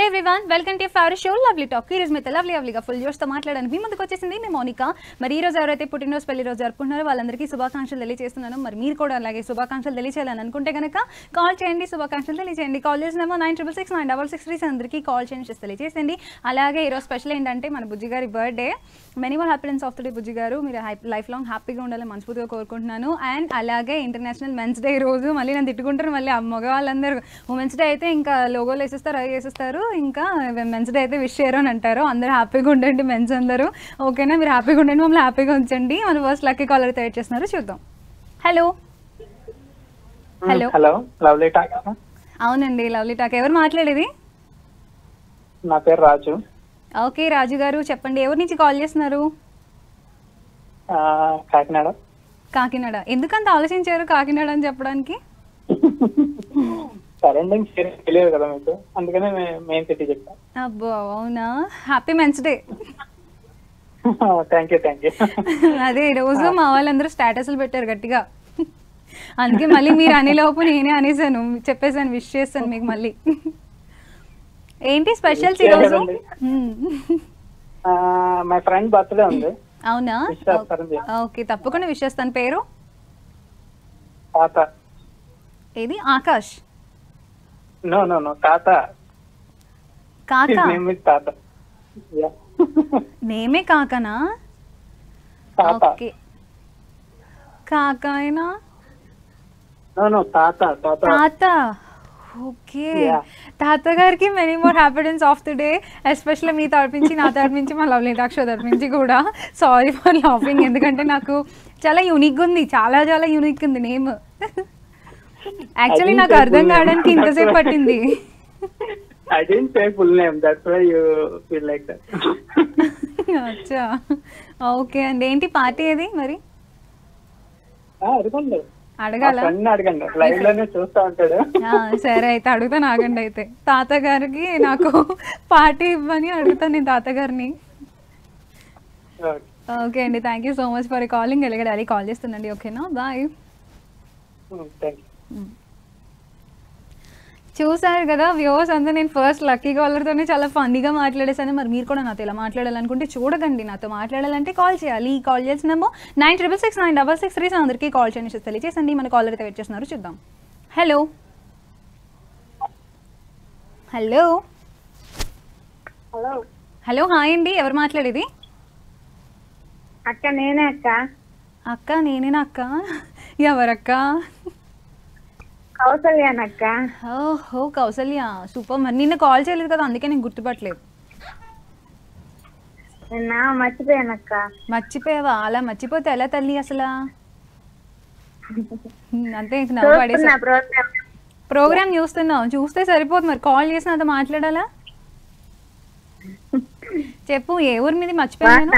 Everyone welcome to favourite show lovely talk ఈ రోజు మీతో లవ్లీ లవ్లీగా ఫుల్ జోష్తో మాట్లాడడానికి మీ ముందుకు వచ్చేసింది మీ మౌనిక మరి ఈ రోజు ఎవరైతే పుట్టినరోజు పెళ్లి రోజు జరుపుకుంటున్నారో వాళ్ళందరికీ శుభాకాంక్షలు తెలియజేస్తున్నాను మరి మీరు కూడా అలాగే శుభాకాంక్షలు తెలియచేయాలని అనుకుంటే కనుక కాల్ చేయండి శుభాకాంక్షలు తెలియజేయండి కాల్ చేసినేమో nine triple six nine double six three అందరికీ కాల్ చేయండి just తెలియజేసేయండి అలాగే ఈరోజు స్పెషల్ ఏంటంటే మన బుజ్జి గారి birthday many more happiness of the day Bujji garu మీరు లైఫ్ లాంగ్ హ్యాపీగా ఉండాలని మనస్ఫూర్తిగా కోరుకుంటున్నాను అండ్ అలాగే ఇంటర్నేషనల్ మెన్స్ డే రోజు మళ్ళీ నేను తిట్టుకుంటారు మళ్ళీ ఆ మగవాళ్ళందరూ ఉమెన్స్ డే అయితే ఇంకా లోగోలు వేసేస్తారు అవి వేసేస్తారు ఇంకా మెన్స్ డే అయితే విష్ చేయరు అని అంటారు అందరూ హ్యాపీగా ఉండండి మెన్స్ అందరూ ఓకేనా మీరు హ్యాపీగా ఉండండి మమ్మల్ని హ్యాపీగా ఉంచండి మన ఫస్ట్ లక్కీ కాలర్ తయారు చేస్తున్నారు చూద్దాం hello hello hello lovely talk అవునండి లవ్లీ టాక్ ఎవరు మాట్లాడేది నా పేరు రాజు ఓకే రాజు గారు చెప్పండి ఎవరి నుంచి కాల్ చేస్తున్నారు ఆ, కాకినాడ కాకినాడ ఎందుకంత ఆలోచించారు కాకినాడ అని చెప్పడానికి సరౌండింగ్స్ తెలియదు కదా మీకు అందుకనే మెయిన్ సిటీ చెప్తాను అబ్బో అవునా happy men's day thank you thank you అదే ఈ రోజు మా వాళ్ళందరూ స్టేటస్లు పెట్టారు గట్టిగా అందుకే మళ్ళీ మీరు అనేలోపు నేనే అనేసాను చెప్పేసాను విష్ చేస్తాను మీకు మళ్ళీ ఏంటి స్పెషల్స్ Wish ఈరోజు చేయలేదండి. మై ఫ్రెండ్ బర్త్డే ఉంది అవునా Wish చేస్తారని చెప్పి. ఓకే తప్పకుండా విష్ చేస్తాను పేరు తాత ఏది ఆకాష్ నో నో నో తాత కాక నేమ్ ఇస్ తాత Yeah. నేమే కాకనా తాత ఓకే కాకాయనా నో నో తాత తాత తాత ఓకే Yeah. తాతగారికి many more happiness of the day especially మీ తరపు నుంచి నా తరపు నుంచి మా లవ్లీ టాక్ష తరపు నుంచి కూడా సారీ ఫర్ లాఫింగ్ ఎందుకంటే నాకు చాలా యూనిక్ ఉంది చాలా చాలా యూనిక్ ఉంది నేమ్ యాక్చువల్లీ didn't నాకు say అర్థం full name. కావడానికి ఇంతసేపు That's why. పట్టింది I didn't say full name that's why you feel like that అచ్చా ఓకే అండి ఏంటి పార్టీ ఏది మరి అడగండి అడగాల ఫ్రెండ్ అడగండి లైవ్ లోనే చూస్తా ఉంటాడు ఆ, సరే అయితే అడుగుతాను ఆగండి అయితే తాతగారికి నాకు పార్టీ ఇవ్వని అడుగుతాను నేను తాతగారిని Okay. ఓకే అండి thank you so much for calling ఎలాగ డాడీ కాల్ చేస్తుండండి ఓకేనా బాయ్ Hmm, thank you. చూసారు కదా వ్యూవర్స్ అందరూ నేను ఫస్ట్ లక్కీ కాలర్తోనే చాలా ఫన్నీగా మాట్లాడేసాను మరి మీరు కూడా నాతో ఇలా మాట్లాడాలనుకుంటే చూడకండి నాతో మాట్లాడాలంటే కాల్ చేయాలి ఈ కాల్ చేసిన number nine triple six nine double six three అందరికీ కాల్ చేయండి తెలియజేసండి మన కాలర్ అయితే వెయిట్ చేస్తున్నారు చూద్దాం hello hello hello hello hi అండి ఎవరు మాట్లాడేది అక్క నేనే అక్క అక్క నేనేనా అక్క ఎవరక్క కౌసల్యానక్క ఓహో కౌసల్య సూపర్ మరి నిన్న కాల్ చేయలేదు కదా అందుకే నేను గుర్తుపట్టలేదు నిన్న మర్చిపోయానక్క మర్చిపోయావా అలా మర్చిపోతే ఎలా తల్లి అసలు అంతే ఇంక నవ్వు చూస్తున్నా పడేసా ప్రోగ్రామ్ ప్రోగ్రామ్ చూస్తున్నావు చూస్తే సరిపోదు మరి కాల్ చేసి నాతో మాట్లాడాలా చెప్పు ఏ ఊరి మీద మర్చిపోయాను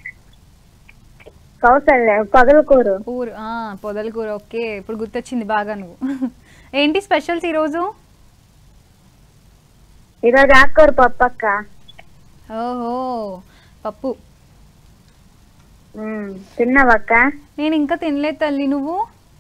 కౌసల్య పగలకూరు ఊరు ఆ, పొదలకూర ఓకే ఇప్పుడు గుర్తొచ్చింది బాగా నువ్వు ఏంటి స్పెషల్స్ ఈరోజు ఈరోజు ఆకుకూర పప్పు అక్క ఓహో పప్పు ఉమ్, తిన్నావక్క నేను ఇంకా తినలేదు తల్లి నువ్వు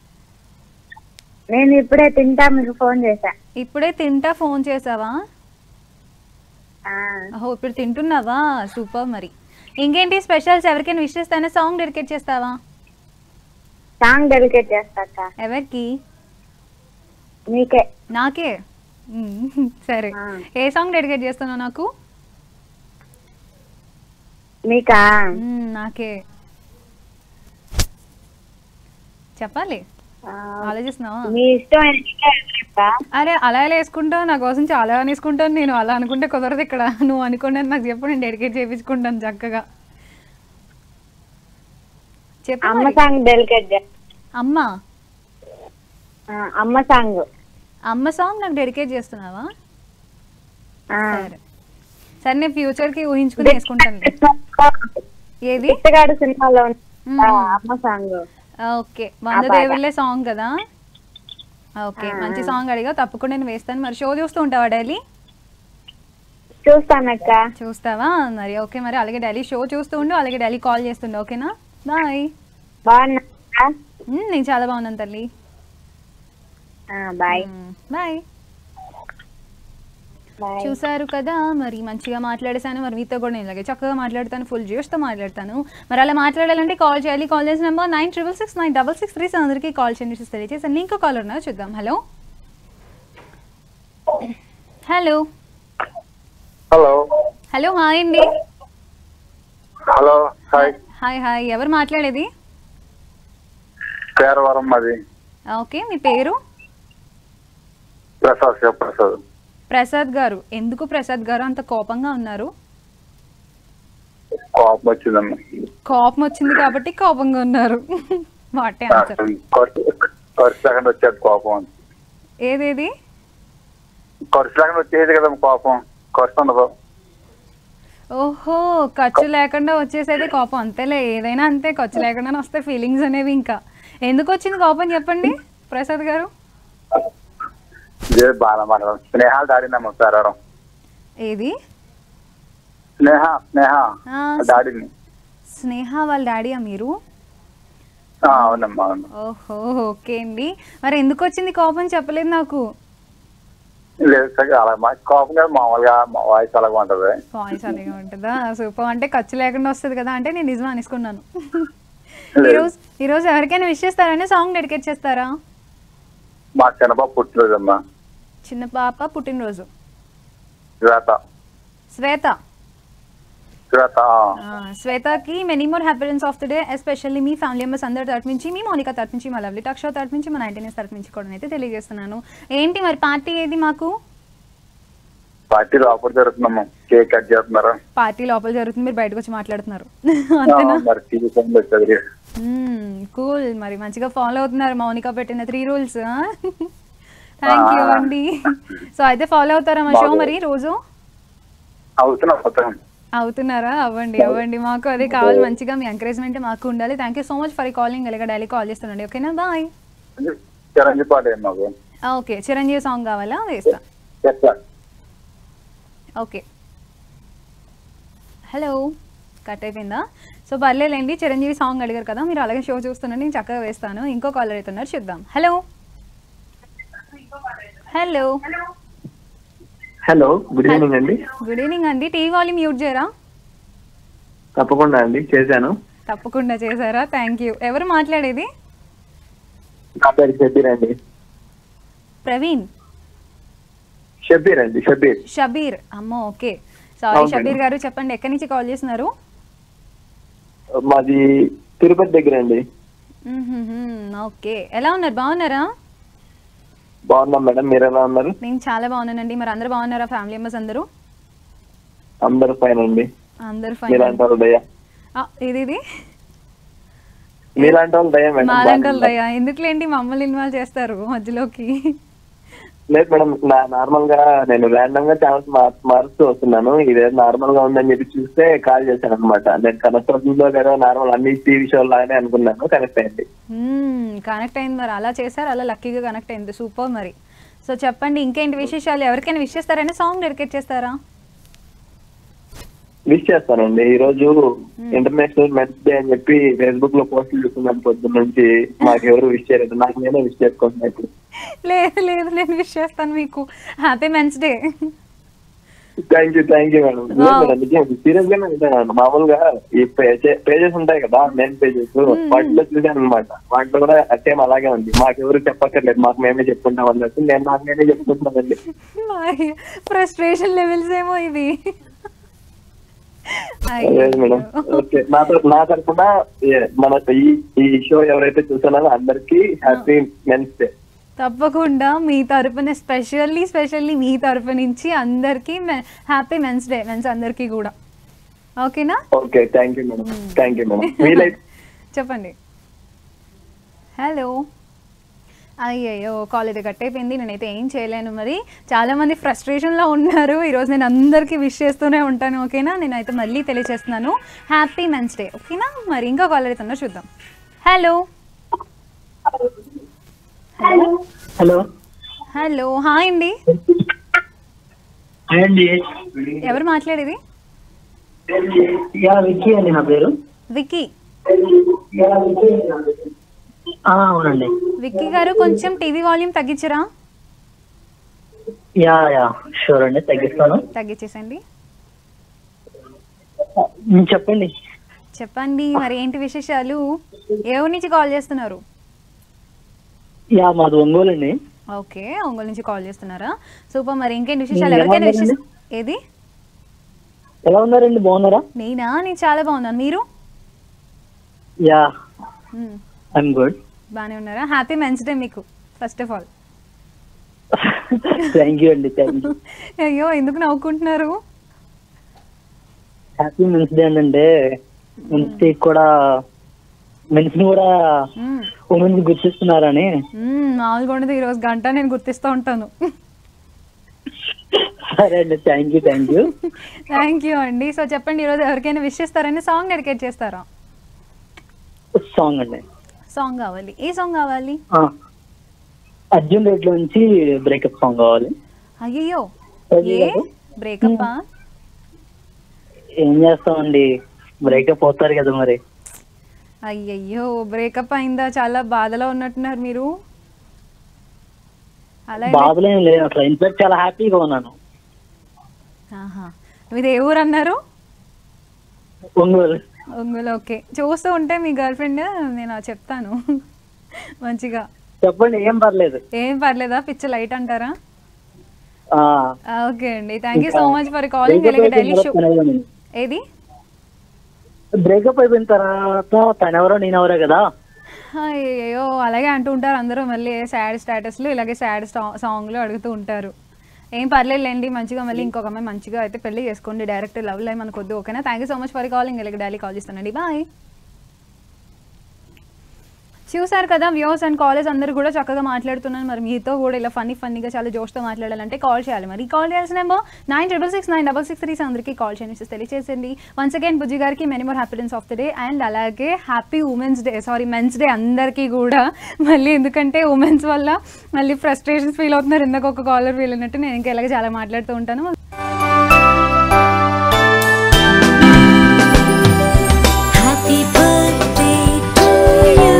నేను ఇప్పుడే తింటా మీకు ఫోన్ చేశా ఇప్పుడే తింటా ఫోన్ చేసావా ఆ, ఓహో ఇప్పుడు తింటున్నావా సూపర్ మరి ఇంకేంటి స్పెషల్స్ ఎవరికైనా విష్ చేస్తానా సాంగ్ డెడికేట్ చేస్తావా సాంగ్ డెలికేట్ చేస్తా అక్క ఎవరికి మీకే నాకే మ్మ్. సరే ఆ. ఏ సాంగ్ డెడికేట్ చేస్తున్నావు నాకు మీకా మ్మ్, నాకే చెప్పాలి ఆ, ఆలోచిస్తున్నావా మీ ఇష్టమైన అక్క అరే అలా ఎలా వేసుకుంటావు నా కోసం చాలా వేసుకుంటాను నేను అలా అనుకుంటే కుదరదు ఇక్కడ నువ్వు అనుకుంటే నాకు చెప్పు నేను డెడికేట్ చేయించుకుంటాను చక్కగా చెప్పు అమ్మ మరి. సాంగ్ డెలికేట్ చేస్తా అమ్మ ఆ, అమ్మ సాంగ్ అమ్మ సాంగ్ నాకు డెడికేట్ చేస్తున్నావా ఆ. సరే సరే నేను ఫ్యూచర్ కి ఊహించుకుని వేసుకుంటాను ఏది ఇత్తగాడు సినిమాలో ఉన్న మ్మ్. ఆ, అమ్మ సాంగ్ ఓకే వంద పాట. దేవుళ్ళే సాంగ్ కదా ఓకే ఆ, మంచి ఆ. సాంగ్ అడిగా తప్పకుండా నేను వేస్తాను మరి షో చూస్తూ ఉంటావా డైలీ చూస్తానక్క చూస్తావా మరి ఓకే మరి అలాగే డైలీ షో చూస్తూ ఉండు అలాగే డైలీ కాల్ చేస్తుండు ఓకేనా బాయ్ బాగున్నా నేను చాలా బాగున్నాను తల్లి బాయ్ బాయ్ బాయ్ చూసారు కదా మరి మంచిగా మాట్లాడేశాను మరి మీతో కూడా నేను ఇలాగే చక్కగా మాట్లాడతాను ఫుల్ తో మాట్లాడతాను మరి అలా మాట్లాడాలంటే కాల్ చేయాలి కాల్ చేసిన number nine triple six nine double six three అందరికీ కాల్ చేయండి చూసి తెలియజేసాను ఇంకో కాల్ ఉన్నారు చూద్దాం hello hello hello hello hi అండి హలో హాయ్ హాయ్ హాయ్ ఎవరు మాట్లాడేది పేరవరం మాది ఓకే మీ పేరు ప్రసాద్ శివప్రసాద్ ప్రసాద్ గారు ఎందుకు ప్రసాద్ గారు అంత కోపంగా ఉన్నారు కోపం వచ్చిందమ్మ కోపం వచ్చింది కాబట్టి కోపంగా ఉన్నారు వాటే ఆన్సర్ ఖర్చు లేకుండా వచ్చేది కోపం ఏదేది ఖర్చు లేకుండా వచ్చేది కదా కోపం ఖర్చు ఉండదు ఓహో ఖర్చు లేకుండా వచ్చేసేది కోపం అంతేలే ఏదైనా అంతే ఖర్చు లేకుండా వస్తే ఫీలింగ్స్ అనేవి ఇంకా ఎందుకు వచ్చింది కోపం చెప్పండి ప్రసాద్ గారు ఇదే బాగా మాట్లాడడం స్నేహాలు దాడిందమ్మ పేరవరం ఏది స్నేహ స్నేహ ఆ, దాడిని స్నేహ వాళ్ళ డాడీయా మీరు ఆ, అవునమ్మా అవును ఓహో ఓకే అండి మరి ఎందుకు వచ్చింది కోపం చెప్పలేదు నాకు లేదు సార్ అలా మా కోపం కదా మామూలుగా మా వాయిస్ అలాగే ఉంటది వాయిస్ అలాగే ఉంటుందా సూపర్ అంటే ఖర్చు లేకుండా వస్తుంది కదా అంటే నేను నిజం అనుకున్నాను లేదు. ఈరోజు ఈరోజు ఎవరికైనా విష్ చేస్తారని సాంగ్ డెడికేట్ చేస్తారా మా చిన్నబాబు పుట్టినరోజమ్మా చిన్న పాప పుట్టినరోజు శ్వేత శ్వేత శ్వేత ఆ. ఆ, శ్వేతకి many more happiness of the day especially మీ ఫ్యామిలీ మెంబర్స్ అందరి తరఫు నుంచి మీ మౌనిక తరఫు నుంచి మా లవ్లీ టాక్ షో తరఫు నుంచి మా నైన్టీన్ తరఫు నుంచి కూడా అయితే తెలియజేస్తున్నాను ఏంటి మరి పార్టీ ఏది మాకు పార్టీ లోపల జరుగుతుందమ్మా కేక్ కట్ చేస్తున్నారు పార్టీ లోపల జరుగుతుంది మీరు బయటకు వచ్చి మాట్లాడుతున్నారు ఆ, అంతేనా మరి టీవీ సౌండ్ వచ్చేది కూల్ మరి మంచిగా ఫాలో అవుతున్నారు మౌనిక పెట్టిన త్రీ రూల్స్ థ్యాంక్ యూ ఆ. అండి సో అయితే ఫాలో అవుతారా మా షో బాగా. మరి రోజు అవుతున్నాం అవుతున్నాం అవుతున్నారా అవ్వండి అవ్వండి మాకు అదే కావాలి మంచిగా మీ ఎంకరేజ్మెంట్ మాకు ఉండాలి thank you so much for calling ఇలాగ డైలీ కాల్ చేస్తుండండి ఓకేనా బాయ్ చిరంజీవి పాట ఏం మాకు ఓకే చిరంజీవి సాంగ్ కావాలా వేస్తా చెప్తా ఓకే హలో కట్ అయిపోయిందా సో పర్లేదండి చిరంజీవి సాంగ్ అడిగారు కదా మీరు అలాగే షో చూస్తున్నాను నేను చక్కగా వేస్తాను ఇంకో కాలర్ అవుతున్నారు చూద్దాం hello hello hello good evening అండి గుడ్ ఈవినింగ్ అండి టీవీ వాల్యూమ్ మ్యూట్ చేయరా తప్పకుండా అండి చేశాను తప్పకుండా చేశారా థ్యాంక్ యూ ఎవరు మాట్లాడేది నా పేరు షబీర్ అండి ప్రవీణ్ షబీర్ అండి షబీర్ షబీర్ అమ్మో ఓకే సారీ అవునండి. షబీర్ గారు చెప్పండి ఎక్కడి నుంచి కాల్ చేస్తున్నారు మాది తిరుపతి దగ్గర అండి ఓకే ఎలా ఉన్నారు బాగున్నారా బాగున్నాం మేడం మీరు ఎలా ఉన్నారు నేను చాలా బాగున్నానండి మరి అందరూ బాగున్నారా ఫ్యామిలీ మెంబర్స్ అందరూ అందరు ఫైన్ అండి అందరూ ఫైన్ మీలాంటి వాళ్ళు దయ ఇది ఇది మీలాంటి వాళ్ళు దయ మేడం మాలాంటి బాగున్నారు. దయ్యా ఎందుకులేండి మమ్మల్ని ఇన్వాల్వ్ చేస్తారు మధ్యలోకి లేదు మేడం నా నార్మల్ గా నేను ర్యాండమ్ గా ఛానల్స్ మారుస్తూ వస్తున్నాను ఇదే నార్మల్ గా ఉందని చెప్పి చూస్తే కాల్ చేశాను అనమాట నేను కనెక్ట్ అవుతుందో లేదో నార్మల్ అన్ని టీవీ షో లాగానే అనుకున్నాను కనెక్ట్ అయింది కనెక్ట్ అయింది మరి అలా చేశారు అలా లక్కీగా కనెక్ట్ అయింది సూపర్ మరి సో చెప్పండి ఇంకేంటి విశేషాలు ఎవరికైనా విష్ చేస్తారని సాంగ్ డెడికేట్ చేస్తారా విష్ చేస్తానండి ఈ రోజు ఇంటర్నేషనల్ మెన్స్ డే అని చెప్పి ఫేస్బుక్ లో పోస్టులు చూస్తున్నాను పొద్దున్న నుంచి మాకు ఎవరు విష్ చేయలేదు నాకు నేనే విష్ చేసుకుంటున్నా ఇప్పుడు లేదు లేదు నేను విష్ చేస్తాను మీకు happy men's day thank you thank you madam Wow. Serious గానే ఉంటాను మామూలుగా ఈ పేజెస్ ఉంటాయి కదా మెయిన్ పేజెస్ వాటిలో చూసాను అనమాట వాటిలో కూడా సేమ్ అలాగే ఉంది మాకు ఎవరు చెప్పక్కర్లేదు మాకు మేమే చెప్పుకుంటాం అన్నట్టు నేను నాకు నేనే చెప్పుకుంటున్నానండి ఫ్రస్ట్రేషన్ లెవెల్స్ ఏమో ఇవి లేదు మేడం ఓకే నా తరపు నా తరపున ఏ- మన ఈ ఈ షో ఎవరైతే చూస్తున్నారో అందరికి హ్యాపీ మెన్స్ డే తప్పకుండా మీ తరపున స్పెషల్లీ స్పెషల్లీ మీ తరపు నుంచి అందరికీ హ్యాపీ మెన్స్ డే మెన్స్ అందరికీ కూడా ఓకేనా okay thank you madam thank you madam వీలైతే చెప్పండి హలో అయ్యయ్యో కాల్ అయితే కట్ అయిపోయింది నేనైతే ఏం చేయలేను మరి చాలా మంది ఫ్రస్ట్రేషన్లో ఉన్నారు ఈరోజు నేను అందరికీ విష్ చేస్తూనే ఉంటాను ఓకేనా నేనైతే మళ్ళీ తెలియజేస్తున్నాను హ్యాపీ మెన్స్ డే ఓకేనా మరి ఇంకా కాల్ అయితే ఉన్నా చూద్దాం హలో హలో హలో హాయ్ అండి హాయ్ అండి ఎవరు మాట్లాడేది యా విక్కీ అండి నా పేరు విక్కీ ఆ, అవునండి విక్కీ గారు కొంచెం టీవీ వాల్యూమ్ తగ్గించరా యా యా షూర్ అండి తగ్గిస్తాను తగ్గించేసండి ఉమ్, చెప్పండి చెప్పండి మరి ఏంటి విశేషాలు ఏ ఊరి నుంచి కాల్ చేస్తున్నారు యా మాది ఒంగోలు అండి ఓకే ఒంగోలు నుంచి కాల్ చేస్తున్నారా సూపర్ మరి ఇంకేంటి విశేషాలు ఎలా ఎవరికైనా విశేష ఉన్నారండి? ఏది ఎలా ఉన్నారండి బాగున్నారా నేనా నేను చాలా బాగున్నాను మీరు యా ఐఎమ్ గుడ్ బాగానే ఉన్నారా హ్యాపీ మెన్స్ డే మీకు first of all thank you అండి థ్యాంక్ యూ అయ్యో ఎందుకు నవ్వుకుంటున్నారు హ్యాపీ మెన్స్ డే అంటే మెన్స్ డే కూడా మెన్స్ ని కూడా మ్మ్. ఉమెన్స్ గుర్తిస్తున్నారని మ్మ్, మామూలుగా ఉండదు ఈరోజు గంట నేను గుర్తిస్తూ ఉంటాను సరే అండి thank you thank you thank you అండి సో చెప్పండి ఈరోజు ఎవరికైనా విష్ చేస్తారని సాంగ్ డెడికేట్ చేస్తారా సాంగ్ అండి సాంగ్ కావాలి ఏ సాంగ్ కావాలి ఆ, అర్జున్ రేట్ నుంచి బ్రేకప్ సాంగ్ కావాలి అయ్యయ్యో అది ఏ కాదు. బ్రేకప్ ఏం చేస్తామండి బ్రేకప్ అవుతారు కదా మరి అయ్యయ్యో బ్రేకప్ అయిందా చాలా బాధలో ఉన్నట్టున్నారు మీరు అలా ఏంటి? బాధలు ఏం లేదు అసలు ఇన్ఫాక్ట్ చాలా హ్యాపీగా ఉన్నాను ఆహా మీది ఏ ఊరు అన్నారు ఒంగోలు ఒంగోలు ఓకే చూస్తూ ఉంటే మీ గర్ల్ ఫ్రెండ్ నేను చెప్తాను మంచిగా చెప్పండి ఏం పర్లేదు ఏం పర్లేదా పిచ్చి లైట్ అంటారా ఆ, ఓకే అండి thank you so much for calling ఇలాగ డైలీ షో ఏది బ్రేకప్ అయిపోయిన తర్వాత తనెవరో నేనెవరో కదా అయ్యో అలాగే అంటూ ఉంటారు అందరూ మళ్ళీ సాడ్ స్టేటస్లు ఇలాగే సాడ్ సాంగ్లు అడుగుతూ ఉంటారు ఏం పర్లేదులేండి మంచిగా మళ్ళీ ఇంకొక అమ్మాయి మంచిగా అయితే పెళ్లి చేసుకోండి డైరెక్ట్ లవ్ లైవ్ మనకు వద్దు ఓకేనా thank you so much for calling ఇలాగ డైలీ కాల్ చేస్తానండి బాయ్ చూసారు కదా వ్యూస్ అండ్ కాలేజ్ అందరూ కూడా చక్కగా మాట్లాడుతున్నాను మరి మీతో కూడా ఇలా ఫన్నీ ఫన్నీగా చాలా జోష్తో మాట్లాడాలంటే కాల్ చేయాలి మరి కాల్ చేయాల్సిన number nine triple six nine double six three అందరికీ కాల్ చేసి తెలియచేసండి వన్స్ అగైన్ బుజ్జి గారికి many more happiness of the day and అలాగే happy women's day sorry men's day అందరికీ కూడా మళ్ళీ ఎందుకంటే ఉమెన్స్ వల్ల మళ్ళీ ఫ్రస్ట్రేషన్స్ ఫీల్ అవుతున్నారు ఇందాక ఒక కాలర్ ఫీల్ అయినట్టు నేను ఇంకా ఇలాగే చాలా మాట్లాడుతూ ఉంటాను Happy birthday to you.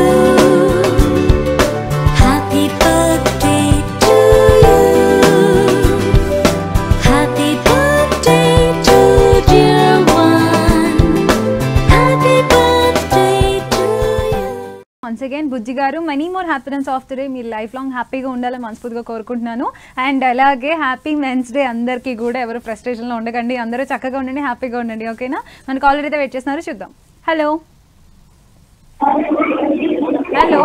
Happy birthday to you. Happy birthday to dear one. Happy birthday to you. Once again Bujji garu many more happiness of the day మీరు లైఫ్ లాంగ్ హ్యాపీగా ఉండాలని మనస్ఫూర్తిగా కోరుకుంటున్నాను అండ్ అలాగే హ్యాపీ మెన్స్ డే అందరికీ కూడా ఎవరు ఫ్రస్ట్రేషన్లో ఉండకండి అందరూ చక్కగా ఉండండి హ్యాపీగా ఉండండి ఓకేనా మన కాలర్ అయితే వెయిట్ చేస్తున్నారు చూద్దాం hello hello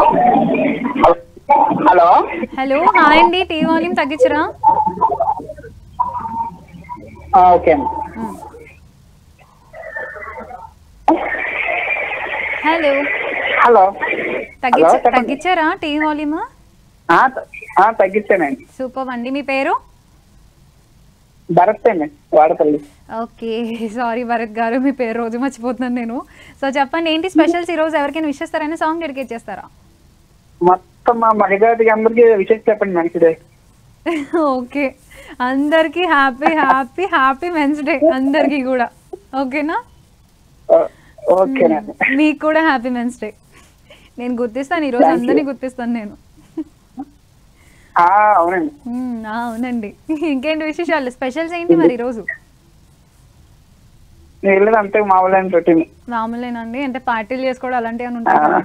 hello hello hi అండి టీవీ వాల్యూమ్ తగ్గించరా ఓకే హలో హలో తగ్గించ Hello, చెప్పండి. తగ్గించారా టీవీ వాల్యూమ్ తగ్గించానండి సూపర్ అండి మీ పేరు భరత్ అండి వాడపల్లి ఓకే సారీ భరత్ గారు మీ పేరు రోజు మర్చిపోతున్నాను నేను సో చెప్పండి ఏంటి స్పెషల్స్ ఈ రోజు ఎవరికైనా విష్ చేస్తారని సాంగ్ డెడికేట్ చేస్తారా మొత్తం మా మహిళాదికి అందరికి విషయం చెప్పండి మంచిదే ఓకే అందరికీ happy happy happy men's day అందరికీ కూడా ఓకేనా ఓకేనండి మీకు కూడా హ్యాపీ మెన్స్ డే నేను గుర్తిస్తాను ఈరోజు Thank you. అందరినీ గుర్తిస్తాను నేను ఆ, అవునండి మ్మ్, ఆ, అవునండి ఇంకేంటి విశేషాలు స్పెషల్స్ ఏంటి మరి ఈరోజు నేను వెళ్ళేది అంతే మామూలు రొటీన్ మామూలేనండి అంటే పార్టీలు చేసుకోవడం అలాంటివి అని ఉంటాయి కదా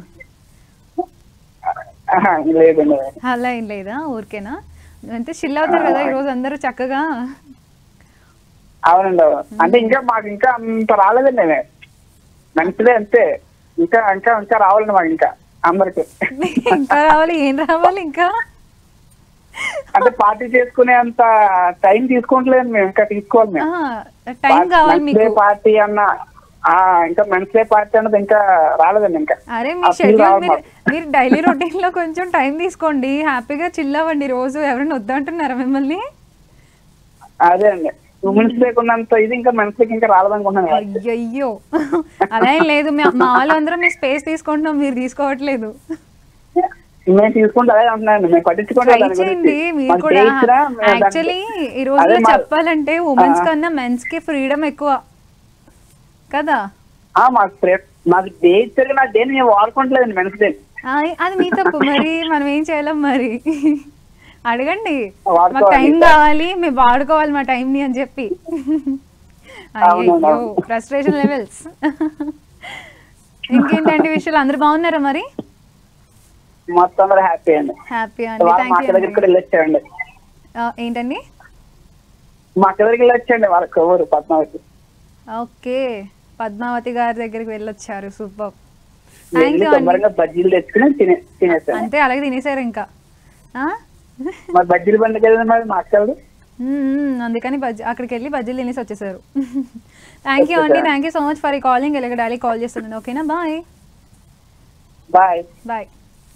లేదండి అలా ఏం లేదా ఊరికేనా అంటే చిల్ అవుతారు కదా ఈరోజు అందరూ చక్కగా అవునండి అవును అంటే ఇంకా మాకు ఇంకా అంత రాలేదండి మంచిదే అంతే ఇంకా ఇంకా ఇంకా రావాలండి మాకు ఇంకా అందరికి ఇంకా రావాలి ఏం రావాలి ఇంకా అంటే పార్టీ చేసుకునే అంత టైం తీసుకుంటలేదు మేము ఇంకా తీసుకోవాలి మేము టైం కావాలి మీకు పార్టీ అన్న ఆ ఇంకా మంచి పార్టీ అన్నది ఇంకా రాలేదండి ఇంకా అరే మీ ఆ feel షెడ్యూల్ రావాలి మీరు మాకు. మీరు డైలీ రొటీన్ లో కొంచెం టైం తీసుకోండి హ్యాపీగా చిల్ అవ్వండి రోజు ఎవరైనా వద్దంటున్నారా మిమ్మల్ని అదే అండి ఉమెన్స్ లేకున్నంత ఇది ఇంకా మనిషికి ఇంకా రాలేదనుకుంటున్నాను అయ్యయ్యో అలా ఏం లేదు మా మా వాళ్ళందరూ మీ స్పేస్ తీసుకుంటున్నాం మీరు తీసుకోవట్లేదు మేము తీసుకుంటే అదే అంటున్నాను మేము పట్టించుకోండి ట్రై చేయండి మీరు కూడా యాక్చువల్లీ ఈ రోజుల్లో చెప్పాలంటే ఉమెన్స్ కన్నా మెన్స్ కి ఫ్రీడమ్ ఎక్కువ కదా మాకు ప్రే- మాకు డే ఇచ్చారు నా డే మేము వాడుకోవట్లేదండి మనిషి డే ఆయ్, అది మీ తప్పు మరి మనం ఏం చేయలేం మరి అడగండి వాడుకోవాలి. మాకు టైం కావాలి మేము వాడుకోవాలి మా టైంని అని చెప్పి అయ్యో అవునవును. ఫ్రస్ట్రేషన్ లెవెల్స్ ఇంకేంటండి విషయాలు అందరు బాగున్నారా మరి మొత్తం అందరూ హ్యాపీ అండి హ్యాపీ అండి వాళ్ళ మా థ్యాంక్ అక్క యూ దగ్గరికి కూడా వెళ్ళొచ్చాండి ఏంటండి మా అక్క దగ్గరికి వెళ్ళొచ్చండి వాళ్ళ ఊరు పద్మావతి ఓకే పద్మావతి గారి దగ్గరికి వెళ్ళొచ్చారు సూపర్ థ్యాంక్ వెళ్ళి యూ అండి తొందరగా బజ్జీలు తెచ్చుకుని తినే తినేసాను అంతే అలాగే తినేసారు ఇంకా ఆ? మరి బజ్జీలు బండి కదండి మరి మా అక్క మ్మ్, మ్మ్. అందుకని బజ్జీ అక్కడికి వెళ్ళి బజ్జీలు తినేసి వచ్చేసారు థ్యాంక్ యూ అండి thank you so much for ఈ కాలింగ్ ఇలాగ డైలీ కాల్ చేస్తున్నాను ఓకేనా బాయ్ బాయ్ బాయ్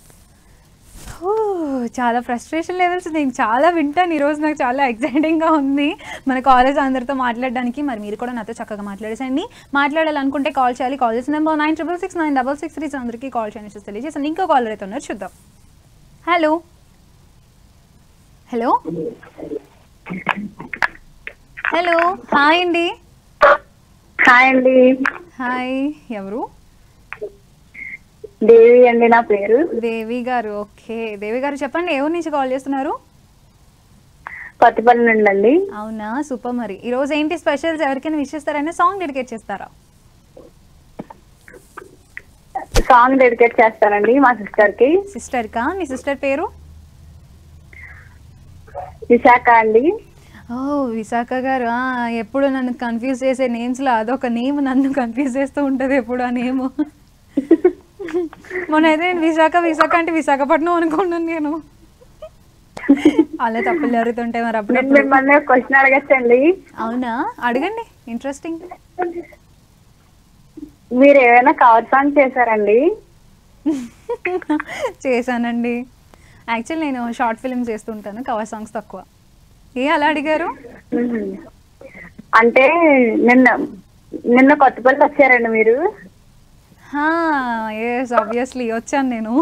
చాలా ఫ్రస్ట్రేషన్ లెవెల్స్ నేను చాలా వింటాను ఈరోజు నాకు చాలా ఎక్సైటింగ్గా ఉంది మన కాలేజ్ అందరితో మాట్లాడడానికి మరి మీరు కూడా నాతో చక్కగా మాట్లాడేసండి మాట్లాడాలనుకుంటే కాల్ చేయాలి కాల్ చేసిన number nine triple six nine double six three అందరికీ కాల్ చేయండి తెలియజేసాను ఇంకో కాలర్ అయితే ఉన్నారు చూద్దాం హలో హలో హలో హాయ్ అండి హాయ్ అండి హాయ్ ఎవరు దేవి అండి నా పేరు దేవి గారు ఓకే దేవి గారు చెప్పండి ఎవరి నుంచి కాల్ చేస్తున్నారు కొత్తపల్లి నుండి అండి అవునా సూపర్ మరి ఈ రోజు ఏంటి స్పెషల్స్ ఎవరికైనా విష్ చేస్తారైనా సాంగ్ డెడికేట్ చేస్తారా సాంగ్ డెడికేట్ చేస్తానండి మా సిస్టర్ కి సిస్టర్ కా మీ సిస్టర్ పేరు విశాఖ అండి ఓ విశాఖ గారు ఆ, ఎప్పుడు నన్ను కన్ఫ్యూజ్ చేసే నేమ్స్ లో అదొక నేమ్ నన్ను కన్ఫ్యూజ్ చేస్తూ ఉంటది ఎప్పుడు ఆ నేమ్ మొన్న అయితే నేను విశాఖ విశాఖ అంటే విశాఖపట్నం అనుకున్నాను నేను అలా తప్పులు జరుగుతుంటాయి మరి నేను అప్పుడప్పుడు మిమ్మల్ని ఒక క్వశ్చన్ అడగచ్చండి అవునా అడగండి ఇంట్రెస్టింగ్ మీరు ఏమైనా కవర్ సాంగ్ చేశారండి చేశానండి యాక్చువల్ నేను షార్ట్ ఫిల్మ్స్ చేస్తుంటాను కవర్ సాంగ్స్ తక్కువ ఏ అలా అడిగారు మ్మ్. అంటే నిన్న నిన్న కొత్తపల్లి వచ్చారండి మీరు ఎస్ ఆబ్వియస్లీ వచ్చాను నేను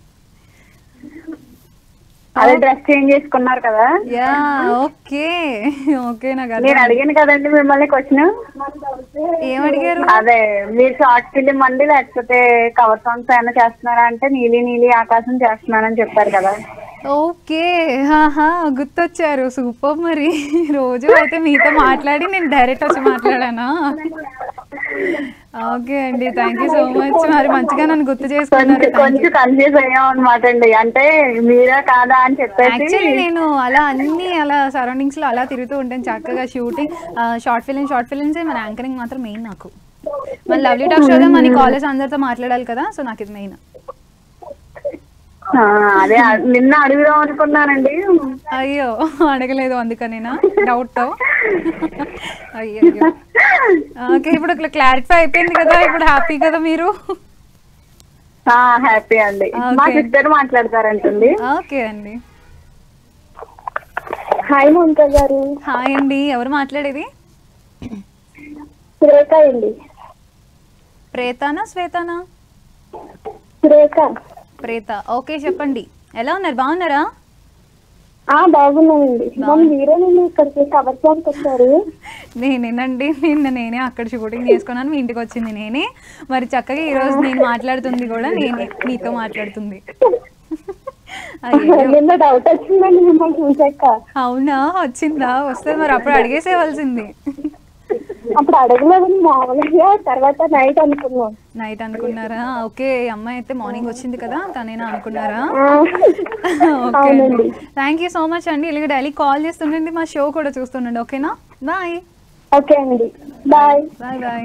అదే డ్రెస్ చేంజ్ చేసుకున్నారు కదా యా ఓకే ఓకే నాకు నేను అర్థం. అడిగాను కదండి మిమ్మల్ని క్వశ్చన్ ఏం అడిగారు అదే మీరు షార్ట్ ఫిలిం అండి లేకపోతే కవర్ సాంగ్స్ ఏమైనా చేస్తున్నారా అంటే నీలి నీలి ఆకాశం చేస్తున్నానని చెప్పారు కదా ఓకే హాహా గుర్తొచ్చారు సూపర్ మరి రోజు అయితే మీతో మాట్లాడి నేను డైరెక్ట్ వచ్చి మాట్లాడానా ఓకే అండి థ్యాంక్ యూ సో మచ్ మరి మంచిగా నన్ను గుర్తు చేసుకున్నారు కొంచెం కొంచెం కన్ఫ్యూజ్ అయ్యాం అనమాట అండి అంటే మీరా కాదా అని చెప్పేసి యాక్చువల్లీ నేను అలా అన్ని అలా సరౌండింగ్స్ లో అలా తిరుగుతూ ఉంటాను చక్కగా shooting short film short films మన యాంకరింగ్ మాత్రం మెయిన్ నాకు మన లవ్లీ టాక్ షోలో మన కాలేజ్ అందరితో మాట్లాడాలి కదా సో నాకు ఇది మెయిన్ ఆ, అదే అ- నిన్న అడుగుదాం అనుకున్నానండి అయ్యో అడగలేదు అందుకనేనా డౌట్ తో అయ్యో ఓకే ఇప్పుడు క్లారిఫై అయిపోయింది కదా ఇప్పుడు హ్యాపీ కదా మీరు హ్యాపీ అండి మా Okay. సిస్టర్ మాట్లాడతారంటండి ఓకే అండి హాయ్ మమత గారు హాయ్ అండి ఎవరు మాట్లాడేది సురేఖ అండి ప్రేతానా శ్వేతానా సురేఖ ప్రేత ఓకే చెప్పండి ఎలా ఉన్నారు బాగున్నారా ఆ బాగున్నానండి మొన్న మీరే నేను ఇక్కడికి కవర్ సాంగ్ వచ్చారు నేనేనండి నిన్న నేనే అక్కడ షూటింగ్ చేసుకున్నాను మీ ఇంటికి వచ్చింది నేనే మరి చక్కగా ఈ రోజు నేను మాట్లాడుతుంది కూడా నేనే మీతో మాట్లాడుతుంది అయ్యో నిన్న డౌట్ వచ్చిందండి మిమ్మల్ని చూసాక అవునా వచ్చిందా వస్తే మరి అప్పుడు అడిగేసేవలసింది అప్పుడు అడగలేదని మామూలుగా తర్వాత నైట్ అనుకున్నాం నైట్ అనుకున్నారా ఓకే ఈ అమ్మాయి అయితే మార్నింగ్ వచ్చింది కదా తనేనా అనుకున్నారా ఆ, ఓకే అండి అవునండి. థ్యాంక్ యూ సో మచ్ అండి ఇలాగ డైలీ కాల్ చేస్తుండండి మా షో కూడా చూస్తుండండి ఓకేనా బాయ్ ఓకే అండి బాయ్ బాయ్ బాయ్